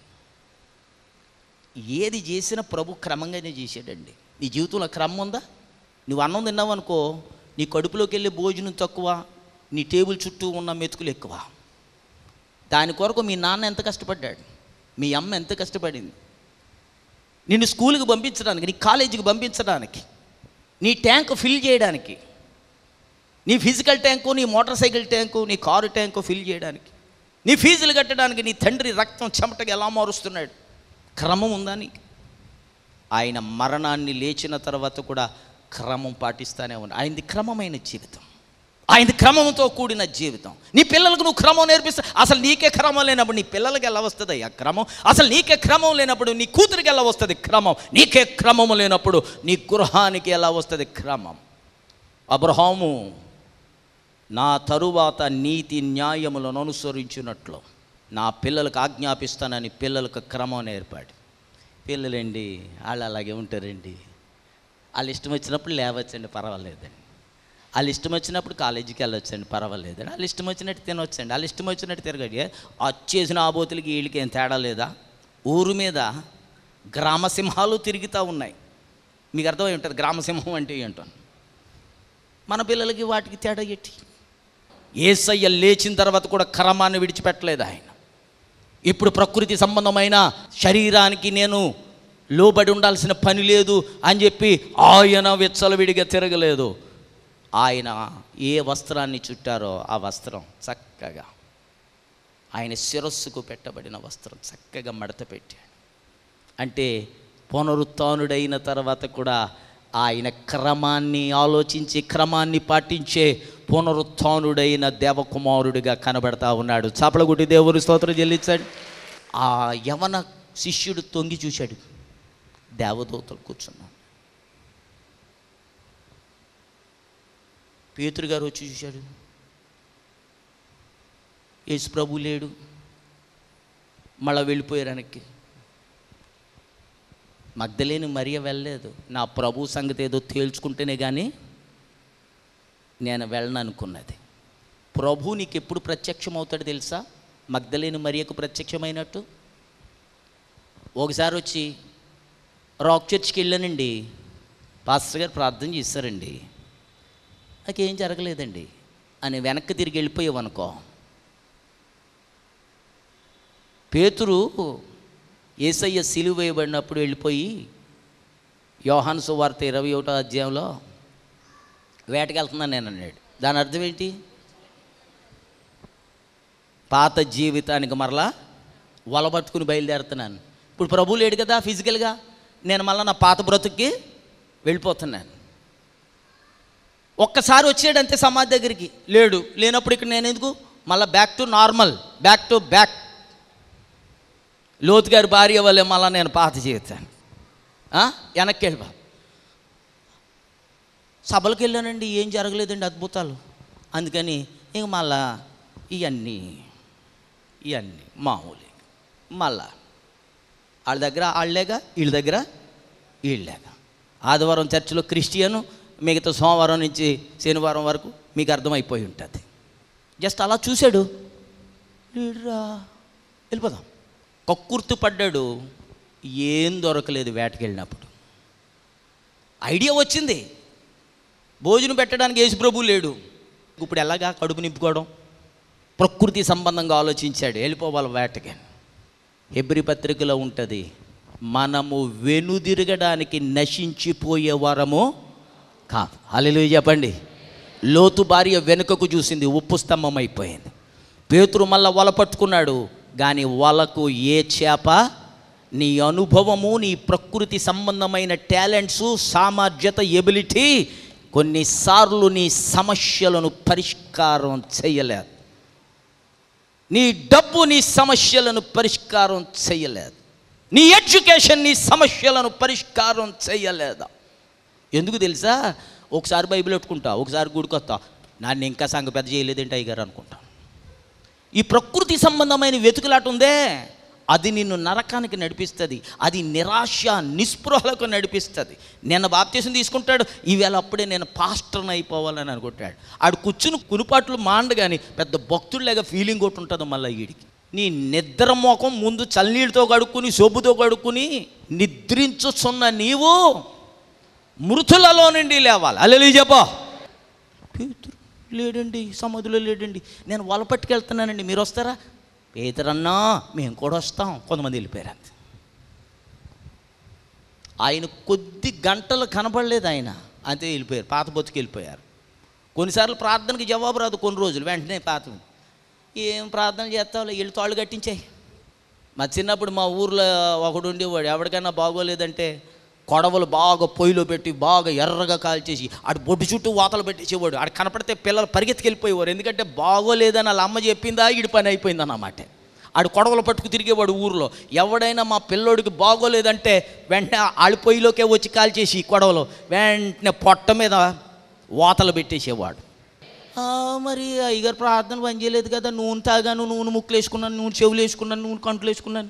[SPEAKER 1] ఏది చేసినా ప్రభు క్రమంగానే చేశాడండి నీ జీవితంలో క్రమం ఉందా నువ్వు అన్నం తిన్నావు అనుకో నీ కడుపులోకి వెళ్ళే భోజనం తక్కువ నీ టేబుల్ చుట్టూ ఉన్న మెతుకులు ఎక్కువ దాని కొరకు మీ నాన్న ఎంత కష్టపడ్డాడు మీ అమ్మ ఎంత కష్టపడింది నిన్ను స్కూల్కి పంపించడానికి నీ కాలేజీకి పంపించడానికి నీ ట్యాంక్ ఫిల్ చేయడానికి నీ ఫిజికల్ ట్యాంకు నీ మోటార్ సైకిల్ ట్యాంకు నీ కారు ట్యాంకు ఫిల్ చేయడానికి నీ ఫీజులు కట్టడానికి నీ తండ్రి రక్తం చెమటగా ఎలా మారుస్తున్నాడు క్రమం ఉందా నీకు ఆయన మరణాన్ని లేచిన తర్వాత కూడా క్రమం పాటిస్తానే ఉన్నాడు ఆయనది క్రమమైన జీవితం ఆయనది క్రమంతో కూడిన జీవితం నీ పిల్లలకు నువ్వు క్రమం నేర్పిస్తా అసలు నీకే క్రమం లేనప్పుడు నీ పిల్లలకి ఎలా వస్తుంది ఆ క్రమం అసలు నీకే క్రమం లేనప్పుడు నీ కూతురికి ఎలా వస్తుంది క్రమం నీకే క్రమం లేనప్పుడు నీ గృహానికి ఎలా వస్తుంది క్రమం అబ్రహాము నా తరువాత నీతి న్యాయములను అనుసరించినట్లు నా పిల్లలకు ఆజ్ఞాపిస్తానని పిల్లలకు క్రమం నేర్పాడు పిల్లలండి వాళ్ళు అలాగే ఉంటారండి వాళ్ళ ఇష్టం వచ్చినప్పుడు లేవచ్చండి పర్వాలేదండి వాళ్ళ ఇష్టం వచ్చినప్పుడు కాలేజీకి వెళ్ళొచ్చండి పర్వాలేదండి వాళ్ళ ఇష్టం వచ్చినట్టు తినొచ్చండి వాళ్ళ ఇష్టం వచ్చినట్టు తిరగడి వచ్చేసిన ఆబోతులకి వీళ్ళకి ఏం తేడా లేదా ఊరు మీద గ్రామసింహాలు తిరుగుతూ ఉన్నాయి మీకు అర్థమై ఉంటుంది గ్రామసింహం అంటే ఏంటో మన పిల్లలకి వాటికి తేడా ఎట్టి ఏసయ్య లేచిన తర్వాత కూడా క్రమాన్ని విడిచిపెట్టలేదు ఆయన ఇప్పుడు ప్రకృతి సంబంధమైన శరీరానికి నేను లోబడి ఉండాల్సిన పని లేదు అని చెప్పి ఆయన విచ్చలవిడిగా తిరగలేదు ఆయన ఏ వస్త్రాన్ని చుట్టారో ఆ వస్త్రం చక్కగా ఆయన శిరస్సుకు పెట్టబడిన వస్త్రం చక్కగా మడత పెట్టాడు అంటే పునరుత్నుడైన తర్వాత కూడా ఆయన క్రమాన్ని ఆలోచించి క్రమాన్ని పాటించే పునరుత్నుడైన దేవకుమారుడిగా కనబడతా ఉన్నాడు చాపలగుట్టి దేవుని స్తోత్రం చెల్లించాడు ఆ యవన శిష్యుడు తొంగి చూశాడు దేవదూతలు కూర్చున్నాడు పేతురు గారు వచ్చి చూశాడు యేసు ప్రభు లేడు మళ్ళా వెళ్ళిపోయారు వెనక్కి మగ్ధలేని మరియ వెళ్ళలేదు నా ప్రభు సంగతి ఏదో తేల్చుకుంటేనే కానీ నేను వెళ్ళను అనుకున్నది ప్రభు నీకు ఎప్పుడు ప్రత్యక్షం అవుతాడు తెలుసా మగ్ధలేని మరియకు ప్రత్యక్షమైనట్టు ఒకసారి వచ్చి రాక్ చర్చ్కి వెళ్ళానండి పాస్టర్ గారు ప్రార్థన చేశారండి నాకేం జరగలేదండి అని వెనక్కి తిరిగి వెళ్ళిపోయావనుకో పేతురు ఏసయ్య సిలువ వేయబడినప్పుడు వెళ్ళిపోయి యోహాను సువార్త ఇరవై ఒకటో అధ్యాయంలో వేటకి వెళ్తున్నాను నేను అన్నాడు దాని అర్థం ఏంటి పాత జీవితానికి మరలా వలబట్టుకుని బయలుదేరుతున్నాను ఇప్పుడు ప్రభు లేడు కదా ఫిజికల్గా నేను మళ్ళీ నా పాత బ్రతుక్కి వెళ్ళిపోతున్నాను ఒక్కసారి వచ్చాడు అంతే సమాధి దగ్గరికి లేడు లేనప్పుడు ఇక్కడ నేను ఎందుకు మళ్ళీ back to normal back to back Lot గారి భార్య వల్లే మళ్ళీ నేను పాత జీవితాన్ని ఆ? వెనక్కి వెళ్ళిపో సభలకు వెళ్ళానండి ఏం జరగలేదండి అద్భుతాలు అందుకని ఇంక మళ్ళా ఇవన్నీ ఇవన్నీ మామూలు మళ్ళా వాళ్ళ దగ్గర వాళ్ళేగా వీళ్ళ దగ్గర వీళ్ళేగా ఆదివారం చర్చిలో క్రిస్టియను మిగతా సోమవారం నుంచి శనివారం వరకు మీకు అర్థమైపోయి ఉంటుంది జస్ట్ అలా చూశాడు లేడురా వెళ్ళిపోదాం కక్కుర్తి పడ్డాడు ఏం దొరకలేదు వేటకెళ్ళినప్పుడు ఐడియా వచ్చింది భోజనం పెట్టడానికి యేసు ప్రభు లేడు ఇప్పుడు ఎలాగా కడుపు నింపుకోవడం ప్రకృతి సంబంధంగా ఆలోచించాడు వెళ్ళిపోవాలి వేటకి హెబ్రి పత్రికలో ఉంటుంది మనము వెనుదిరగడానికి నశించిపోయే వారము కాదు అల్లెలు చెప్పండి లోతు భార్య వెనుకకు చూసింది ఉప్పు స్తంభం అయిపోయింది పేతురు మళ్ళా వల పట్టుకున్నాడు కానీ వలకు ఏ చేప నీ అనుభవము నీ ప్రకృతి సంబంధమైన టాలెంట్స్ సామర్థ్యత ఎబిలిటీ కొన్నిసార్లు నీ సమస్యలను పరిష్కారం చేయలేదు నీ డబ్బు నీ సమస్యలను పరిష్కారం చేయలేదు నీ ఎడ్యుకేషన్ నీ సమస్యలను పరిష్కారం చేయలేదా ఎందుకు తెలుసా ఒకసారి బైబిల్ పెట్టుకుంటా ఒకసారి గుడికొస్తా నన్ను ఇంకా సంగ పెద్ద చేయలేదేంటి అయ్యగారు అనుకుంటా ఈ ప్రకృతి సంబంధమైన వెతుకులాట ఉందే అది నిన్ను నరకానికి నడిపిస్తుంది అది నిరాశ నిస్పృహలకు నడిపిస్తుంది నిన్న బాప్తీసం తీసుకుంటాడు ఈవేళ అప్పుడే నేను పాస్టర్ని అయిపోవాలని అనుకుంటాడు ఆడు కూర్చుని కునుపాట్లు మాండ కానీ పెద్ద భక్తుడిలాగా ఫీలింగ్ ఒకటి ఉంటుంది మళ్ళీ వీడికి నీ నిద్ర మోకం ముందు చల్లనీళ్ళతో కడుక్కుని సొబ్బుతో కడుక్కుని నిద్రించుచున్న నీవు మృతులలో నుండి లేవాలి అల్లెలు చెప్పా పేతురు లేడండి సమాధిలో లేడండి నేను వల పట్టుకెళ్తున్నానండి మీరు వస్తారా పేదరన్నా మేము కూడా వస్తాం కొంతమంది వెళ్ళిపోయారు అంతే ఆయన కొద్ది గంటలు కనపడలేదు ఆయన అంతే వెళ్ళిపోయారు పాత బతుకు వెళ్ళిపోయారు కొన్నిసార్లు ప్రార్థనకి జవాబు రాదు కొన్ని రోజులు వెంటనే పాత ఏం ప్రార్థన చేస్తావు వీళ్ళు తాళ్ళు కట్టించాయి మా చిన్నప్పుడు మా ఊర్లో ఒకడు ఉండేవాడు ఎవరికైనా బాగోలేదంటే కొడవలు బాగా పొయ్యిలో పెట్టి బాగా ఎర్రగా కాల్చేసి ఆడు బొడ్డు చుట్టూ వాతలు పెట్టేసేవాడు ఆడు కనపడితే పిల్లలు పరిగెత్తుకెళ్ళిపోయేవారు ఎందుకంటే బాగోలేదని వాళ్ళ అమ్మ చెప్పిందా ఈడి పని అయిపోయిందన్నమాట ఆడు కొడవలు పట్టుకు తిరిగేవాడు ఊర్లో ఎవడైనా మా పిల్లోడికి బాగోలేదంటే వెంటనే ఆడి పొయ్యిలోకే వచ్చి కాల్చేసి కొడవలు వెంటనే పొట్ట మీద వాతలు పెట్టేసేవాడు "ఆ, మరి అయ్యగారు ప్రార్థన పని చేయలేదు కదా నూనె తాగాను నూనె ముక్కులు వేసుకున్నాను నూనె చెవులు వేసుకున్నాను నూనె కంట్లు వేసుకున్నాను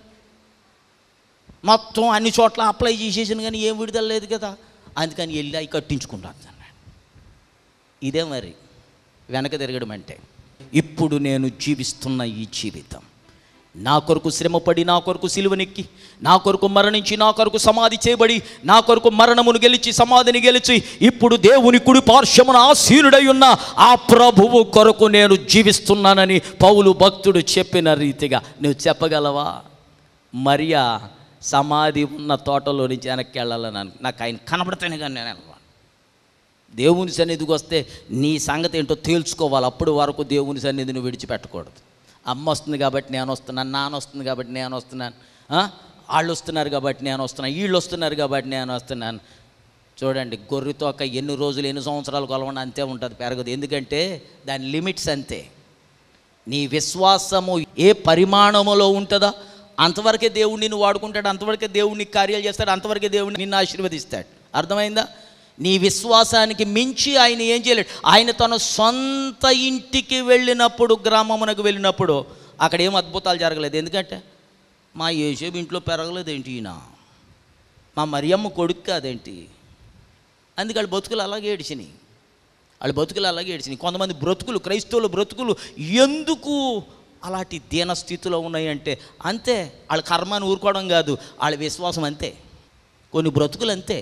[SPEAKER 1] మొత్తం అన్ని చోట్ల అప్లై చేసేసాను కానీ ఏం విడుదల లేదు కదా అందుకని వెళ్ళి అవి కట్టించుకుంటాను అన్నాడు ఇదే మరి వెనక తిరగడం అంటే ఇప్పుడు నేను జీవిస్తున్న ఈ జీవితం నా కొరకు శ్రమపడి నా కొరకు సిలువనెక్కి నా కొరకు మరణించి నా కొరకు సమాధి చేయబడి నా కొరకు మరణమును గెలిచి సమాధిని గెలిచి ఇప్పుడు దేవుని కుడి పార్శ్వమున ఆసీనుడై ఉన్న ఆ ప్రభువు కొరకు నేను జీవిస్తున్నానని పౌలు భక్తుడు చెప్పిన రీతిగా నువ్వు చెప్పగలవా మరియా సమాధి ఉన్న తోటలో నుంచి వెనక్కి వెళ్ళాలని అను- నాకు ఆయన కనబడితేనే కానీ నేను వెళ్ళను దేవుని సన్నిధికి వస్తే నీ సంగతి ఏంటో తేల్చుకోవాలి అప్పుడు వరకు దేవుని సన్నిధిని విడిచిపెట్టకూడదు అమ్మ వస్తుంది కాబట్టి నేను వస్తున్నాను నాన్న వస్తుంది కాబట్టి నేను వస్తున్నాను ఆ? వాళ్ళు వస్తున్నారు కాబట్టి నేను వస్తున్నాను వీళ్ళు వస్తున్నారు కాబట్టి నేను వస్తున్నాను చూడండి గొర్రెతోక ఎన్ని రోజులు ఎన్ని సంవత్సరాలు కొలవండి అంతే ఉంటుంది పెరగదు ఎందుకంటే దాని లిమిట్స్ అంతే నీ విశ్వాసము ఏ పరిమాణములో ఉంటుందో అంతవరకే దేవుడు నిన్ను వాడుకుంటాడు అంతవరకే దేవుడు నీకు కార్యాలు చేస్తాడు అంతవరకే దేవుడు నిన్ను ఆశీర్వదిస్తాడు అర్థమైందా నీ విశ్వాసానికి మించి ఆయన ఏం చేయలేడు ఆయన తన సొంత ఇంటికి వెళ్ళినప్పుడు గ్రామమునకు వెళ్ళినప్పుడు అక్కడ ఏం అద్భుతాలు జరగలేదు ఎందుకంటే మా యేసేపు ఇంట్లో పెరగలేదు ఏంటి ఈయన మా మరియమ్మ కొడుకు కాదేంటి అందుకే వాళ్ళ బతుకులు అలాగే ఏడిచినాయి వాళ్ళ బతుకులు అలాగే ఏడిచినాయి కొంతమంది బ్రతుకులు క్రైస్తవుల బ్రతుకులు ఎందుకు అలాంటి దీన స్థితిలో ఉన్నాయంటే అంతే వాళ్ళ కర్మాన్ని ఊరుకోవడం కాదు వాళ్ళ విశ్వాసం అంతే కొన్ని బ్రతుకులు అంతే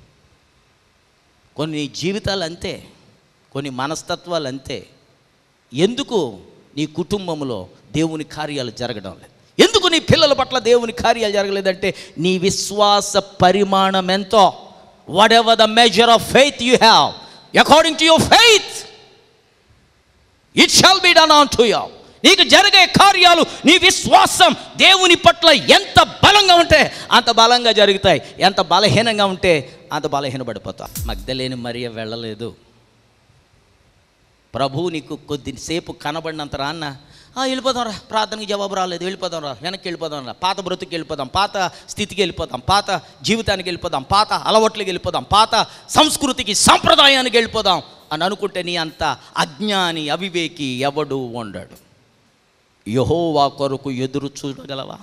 [SPEAKER 1] కొన్ని జీవితాలు అంతే కొన్ని మనస్తత్వాలు అంతే ఎందుకు నీ కుటుంబంలో దేవుని కార్యాలు జరగడం లేదు ఎందుకు నీ పిల్లల పట్ల దేవుని కార్యాలు జరగలేదంటే నీ విశ్వాస పరిమాణం ఎంతో whatever the measure of faith you have according to your faith it shall be done unto you నీకు జరిగే కార్యాలు నీ విశ్వాసం దేవుని పట్ల ఎంత బలంగా ఉంటే అంత బలంగా జరుగుతాయి ఎంత బలహీనంగా ఉంటే అంత బలహీనపడిపోతావు మగ్ధలేని మరియ వెళ్ళలేదు ప్రభువు నీకు కొద్దిసేపు కనబడినంత రాన్న "ఆ, వెళ్ళిపోదాం రా ప్రార్థనకి జవాబు రాలేదు వెళ్ళిపోదాం రా వెనక్కి వెళ్ళిపోదాం రా పాత బ్రతుకి వెళ్ళిపోదాం పాత స్థితికి వెళ్ళిపోదాం పాత జీవితానికి వెళ్ళిపోదాం పాత అలవాట్లకి వెళ్ళిపోదాం పాత సంస్కృతికి సాంప్రదాయానికి వెళ్ళిపోదాం అని అనుకుంటే నీ అంత అజ్ఞాని అవివేకి ఎవడు ఉండడు యహోవా కొరకు ఎదురు చూడగలవా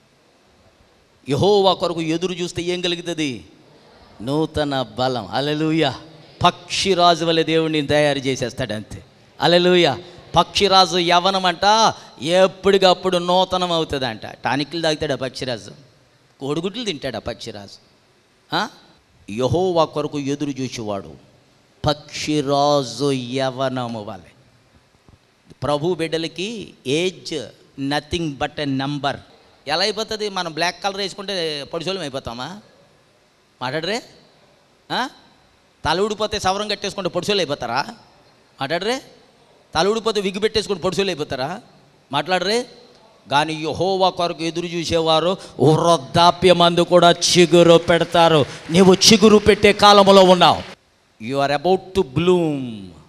[SPEAKER 1] యహోవా కొరకు ఎదురు చూస్తే ఏం కలుగుతుంది నూతన బలం అలలుయ పక్షిరాజు వలె దేవుడిని తయారు చేసేస్తాడు అంతే అలలుయ పక్షిరాజు యవనమంట ఎప్పటికప్పుడు నూతనం అవుతుందంట టానిక్లు తాగుతాడు ఆ పక్షిరాజు కోడిగుడ్లు తింటాడు ఆ పక్షిరాజు ఆ? యెహోవా కొరకు ఎదురు చూసేవాడు పక్షిరాజు యవనము వలె ప్రభు బిడ్డలకి age nothing but a number ఎలా అయిపోతుంది మనం బ్లాక్ కలర్ వేసుకుంటే పొడిచోళం అయిపోతామా మాట్లాడరే ఆ? తల ఊడిపోతే సవరం కట్టేసుకుంటే పొడిసోలు అయిపోతారా మాట్లాడరే తల ఊడిపోతే విగ్గు పెట్టేసుకుంటే పొడిసోలు అయిపోతారా మాట్లాడరే కానీ యహోవా కొరకు ఎదురు చూసేవారు వృద్ధాప్యమందు కూడా చిగురు పెడతారు నీవు చిగురు పెట్టే కాలంలో ఉన్నావు you are about to bloom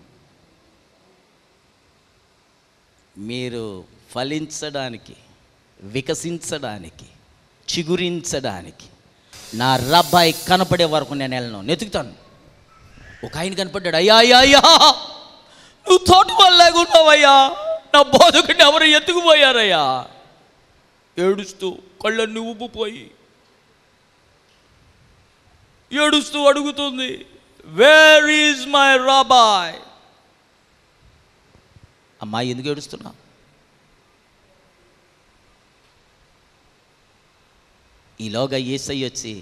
[SPEAKER 1] మీరు ఫలించడానికి వికసించడానికి చిగురించడానికి నా రబ్బాయి కనపడే వరకు నేను వెళ్ళను నెతుకుతాను ఒక ఆయన కనపడ్డాడు అయ్యా అయ్యా అయ్యా నువ్వు తోటి వాళ్ళగున్నావయ్యా నా బోధకుడిని ఎవరు ఎత్తుకుపోయారయ్యా ఏడుస్తూ కళ్ళన్నీ ఉబ్బిపోయి ఏడుస్తూ అడుగుతుంది వేర్ ఈజ్ మై రాబాయ్ అమ్మాయి ఎందుకు ఏడుస్తున్నా ఈలోగా ఏసై వచ్చి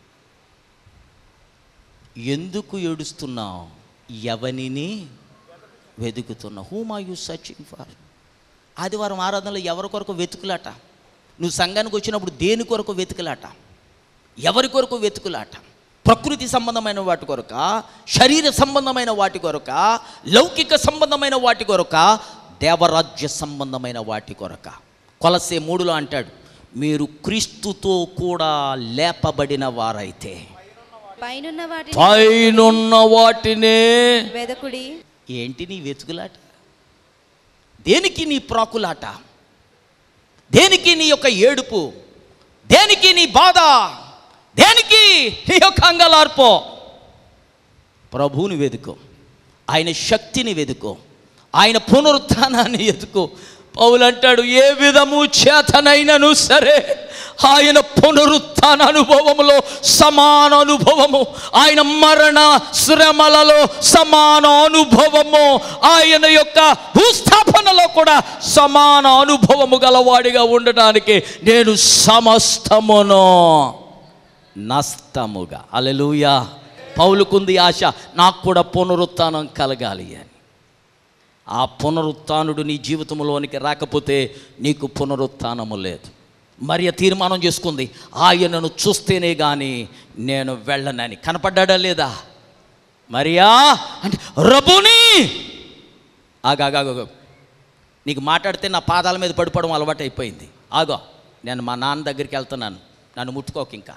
[SPEAKER 1] ఎందుకు ఏడుస్తున్నావు ఎవనిని వెతుకుతున్నావు whom are you searching for ఆదివారం ఆరాధనలో ఎవరి కొరకు వెతుకులాట నువ్వు సంఘానికి వచ్చినప్పుడు దేని కొరకు వెతుకులాట ఎవరి కొరకు వెతుకులాట ప్రకృతి సంబంధమైన వాటి కొరక శరీర సంబంధమైన వాటి కొరక లౌకిక సంబంధమైన వాటి కొరక దేవరాజ్య సంబంధమైన వాటి కొరక కొలసే మూడులో అంటాడు మీరు క్రీస్తుతో కూడా లేపబడిన వారైతే
[SPEAKER 2] పైనున్న వాటిని
[SPEAKER 1] పైనున్న వాటినే
[SPEAKER 2] వెదకుడి
[SPEAKER 1] ఏంటి నీ వెతుకులాట దేనికి నీ ప్రాకులాట దేనికి నీ యొక్క ఏడుపు దేనికి నీ బాధ దేనికి నీ యొక్క అంగలార్పో ప్రభువుని వెతుకో ఆయన శక్తిని వెతుకో ఆయన పునరుత్థానాన్ని ఎదుకో పౌలు అంటాడు ఏ విధము చేతనైనను సరే ఆయన పునరుత్థాన అనుభవములో సమాన అనుభవము ఆయన మరణ శ్రమలలో సమాన అనుభవము ఆయన యొక్క భూస్థాపనలో కూడా సమాన అనుభవము గలవాడిగా ఉండటానికి నేను సమస్తమును నష్టముగా అలెలుయా పౌలుకుంది ఆశ నాకు కూడా పునరుత్థానం కలగాలి అని ఆ పునరుత్థానుడు నీ జీవితంలోనికి రాకపోతే నీకు పునరుత్థానము లేదు మరియ తీర్మానం చేసుకుంది ఆయనను చూస్తేనే కానీ నేను వెళ్ళనని కనపడ్డా లేదా మరియా అంటే రబుని ఆగాగాగో నీకు మాట్లాడితే నా పాదాల మీద పడిపోవడం అలవాటు అయిపోయింది ఆగో నేను మా నాన్న దగ్గరికి వెళ్తున్నాను నన్ను ముట్టుకోక ఇంకా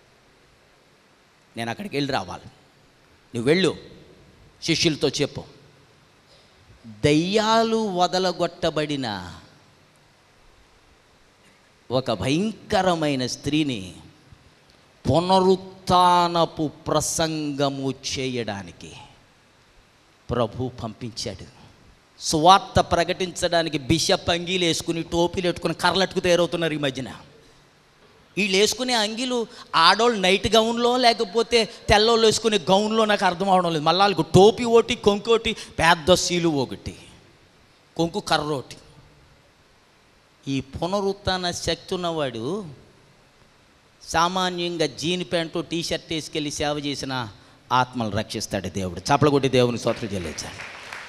[SPEAKER 1] నేను అక్కడికి వెళ్ళి రావాలి నువ్వు వెళ్ళు శిష్యులతో చెప్పు దయ్యాలు వదలగొట్టబడిన ఒక భయంకరమైన స్త్రీని పునరుత్నపు ప్రసంగము చేయడానికి ప్రభు పంపించాడు సువార్త ప్రకటించడానికి బిషప్ అంగీలు వేసుకుని టోపీలు పెట్టుకుని కర్రలట్టుకు తయారవుతున్నారు ఈ మధ్యన వీళ్ళు వేసుకునే అంగీలు ఆడోళ్ళు నైట్ గౌన్లో లేకపోతే తెల్లోళ్ళు వేసుకునే గౌన్లో నాకు అర్థం అవడం లేదు మళ్ళీ వాళ్ళకి టోపీ ఒకటి కొంకు ఒకటి పెద్ద సీలు ఒకటి కొంకు కర్ర ఒకటి ఈ పునరుత్న శక్తి ఉన్నవాడు సామాన్యంగా జీన్ ప్యాంటు టీ షర్ట్ వేసుకెళ్ళి సేవ చేసిన ఆత్మలు రక్షిస్తాడు దేవుడు చప్పలగొట్టి దేవుని స్తోత్రం చెల్లించాడు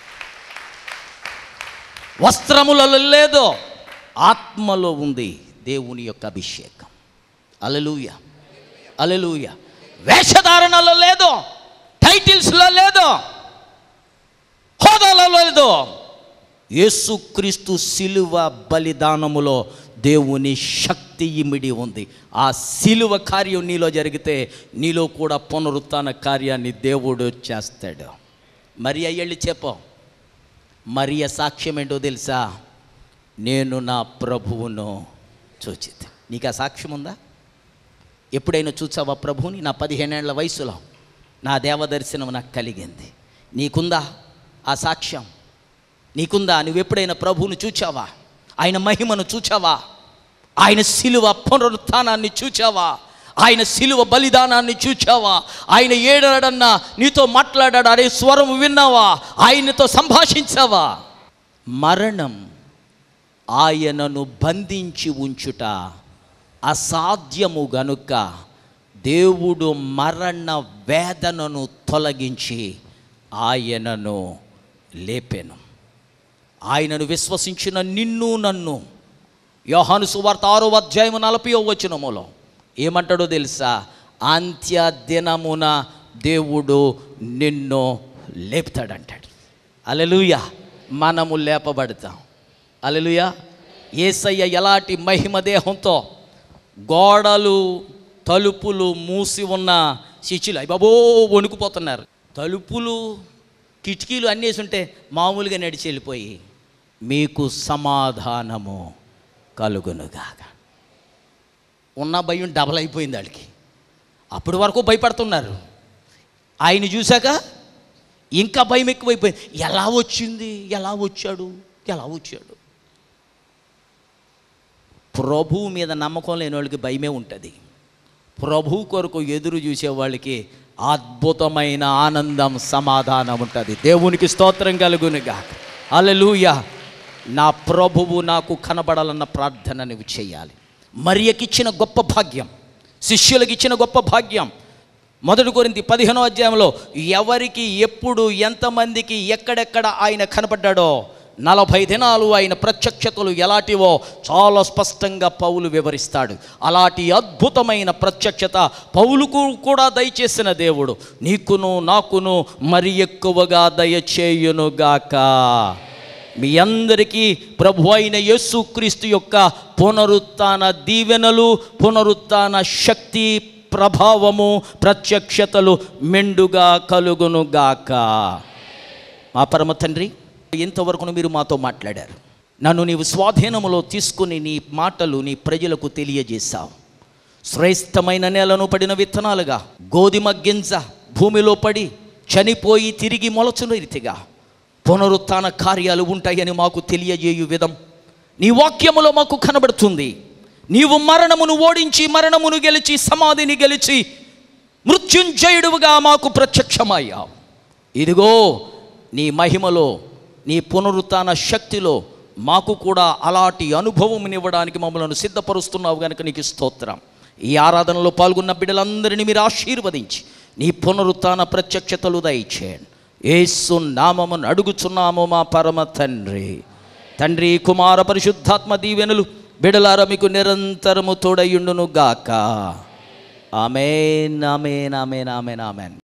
[SPEAKER 1] వస్త్రములలో లేదో ఆత్మలో ఉంది దేవుని యొక్క అభిషేకం అలలుయ అలలుయ వేషధారణలో లేదో టైటిల్స్లో లేదో హోదాలలో లేదో యేసుక్రీస్తు శిలువ బలిదానములో దేవుని శక్తి ఇమిడి ఉంది ఆ శిలువ కార్యం నీలో జరిగితే నీలో కూడా పునరుత్థాన కార్యాన్ని దేవుడు చేస్తాడు మరి అయ్యళ్ళి చెప్పు మరియ సాక్ష్యం ఏంటో తెలుసా నేను నా ప్రభువును చూచిత నీకు ఆ సాక్ష్యం ఉందా ఎప్పుడైనా చూసావా ప్రభువుని నా పదిహేనేళ్ల వయసులో నా దేవదర్శనం నాకు కలిగింది నీకుందా ఆ సాక్ష్యం నీకుందా నువ్వు ఎప్పుడైనా ప్రభువుని చూచావా ఆయన మహిమను చూచావా ఆయన శిలువ పునరుత్థానాన్ని చూచావా ఆయన శిలువ బలిదానాన్ని చూచావా ఆయన ఏడాడన్నా నీతో మాట్లాడాడు అరే స్వరం విన్నావా ఆయనతో సంభాషించావా మరణం ఆయనను బంధించి ఉంచుట అసాధ్యము గనుక దేవుడు మరణ వేదనను తొలగించి ఆయనను లేపెను ఆయనను విశ్వసించిన నిన్ను నన్ను యోహాను సువార్త ఆరో అధ్యాయము నలభై వచనములో ఏమంటాడో తెలుసా అంత్య దినమున దేవుడు నిన్ను లేపుతాడంటాడు అలెలుయ మనము లేపబడతాం అలెలుయ ఏసయ్య ఎలాంటి మహిమ దేహంతో గోడలు తలుపులు మూసి ఉన్న శిష్యులు అయ్య బాబో వణుకుపోతున్నారు తలుపులు కిటికీలు అన్నేసి ఉంటే మామూలుగా నడిచి వెళ్ళిపోయి మీకు సమాధానము కలుగునుగాక ఉన్న భయం డబల్ అయిపోయింది వాళ్ళకి అప్పటి వరకు భయపడుతున్నారు ఆయన చూశాక ఇంకా భయం ఎక్కువైపోయింది ఎలా వచ్చింది ఎలా వచ్చాడు ఎలా వచ్చాడు ప్రభువు మీద నమ్మకం లేని వాళ్ళకి భయమే ఉంటుంది ప్రభు కొరకు ఎదురు చూసే వాళ్ళకి అద్భుతమైన ఆనందం సమాధానం ఉంటుంది దేవునికి స్తోత్రం కలుగునుగా అలలుయ నా ప్రభువు నాకు కనబడాలన్న ప్రార్థన నువ్వు చేయాలి మరియకిచ్చిన గొప్ప భాగ్యం శిష్యులకు ఇచ్చిన గొప్ప భాగ్యం మొదటి కొరింది పదిహేనో అధ్యాయంలో ఎవరికి ఎప్పుడు ఎంతమందికి ఎక్కడెక్కడ ఆయన కనపడ్డాడో నలభై దినాలు ఆయన ప్రత్యక్షతలు ఎలాంటివో చాలా స్పష్టంగా పౌలు వివరిస్తాడు అలాంటి అద్భుతమైన ప్రత్యక్షత పౌలుకు కూడా దయచేసిన దేవుడు నీకును నాకును మరి ఎక్కువగా దయచేయునుగాక మీ అందరికీ ప్రభు అయిన యేసుక్రీస్తు యొక్క పునరుత్థాన దీవెనలు పునరుత్థాన శక్తి ప్రభావము ప్రత్యక్షతలు మెండుగా కలుగునుగాక మా పరమ తండ్రి ఇంతవరకు మీరు మాతో మాట్లాడారు నన్ను నీవు స్వాధీనములో తీసుకుని నీ మాటలు నీ ప్రజలకు తెలియజేశావు శ్రేష్టమైన నేలను పడిన విత్తనాలుగా గోధుమ గింజ భూమిలో పడి చనిపోయి తిరిగి మొలచున రీతిగా పునరుత్థాన కార్యాలు ఉంటాయని మాకు తెలియజేయు విధం నీ వాక్యములో మాకు కనబడుతుంది నీవు మరణమును ఓడించి మరణమును గెలిచి సమాధిని గెలిచి మృత్యుంజయుడుగా మాకు ప్రత్యక్షమయ్యావు ఇదిగో నీ మహిమలో నీ పునరుత్థాన శక్తిలో మాకు కూడా అలాంటి అనుభవం మమ్మల్ని సిద్ధపరుస్తున్నావు కనుక నీకు స్తోత్రం ఈ ఆరాధనలో పాల్గొన్న బిడ్డలందరినీ మీరు ఆశీర్వదించి నీ పునరుత్థాన ప్రత్యక్షతలు దయచేయండి ఏసు నామమును అడుగుచున్నాము మా పరమ తండ్రి తండ్రి కుమార పరిశుద్ధాత్మ దీవెనలు బిడలార మీకు నిరంతరము తోడయుండును గాక amen amen amen amen amen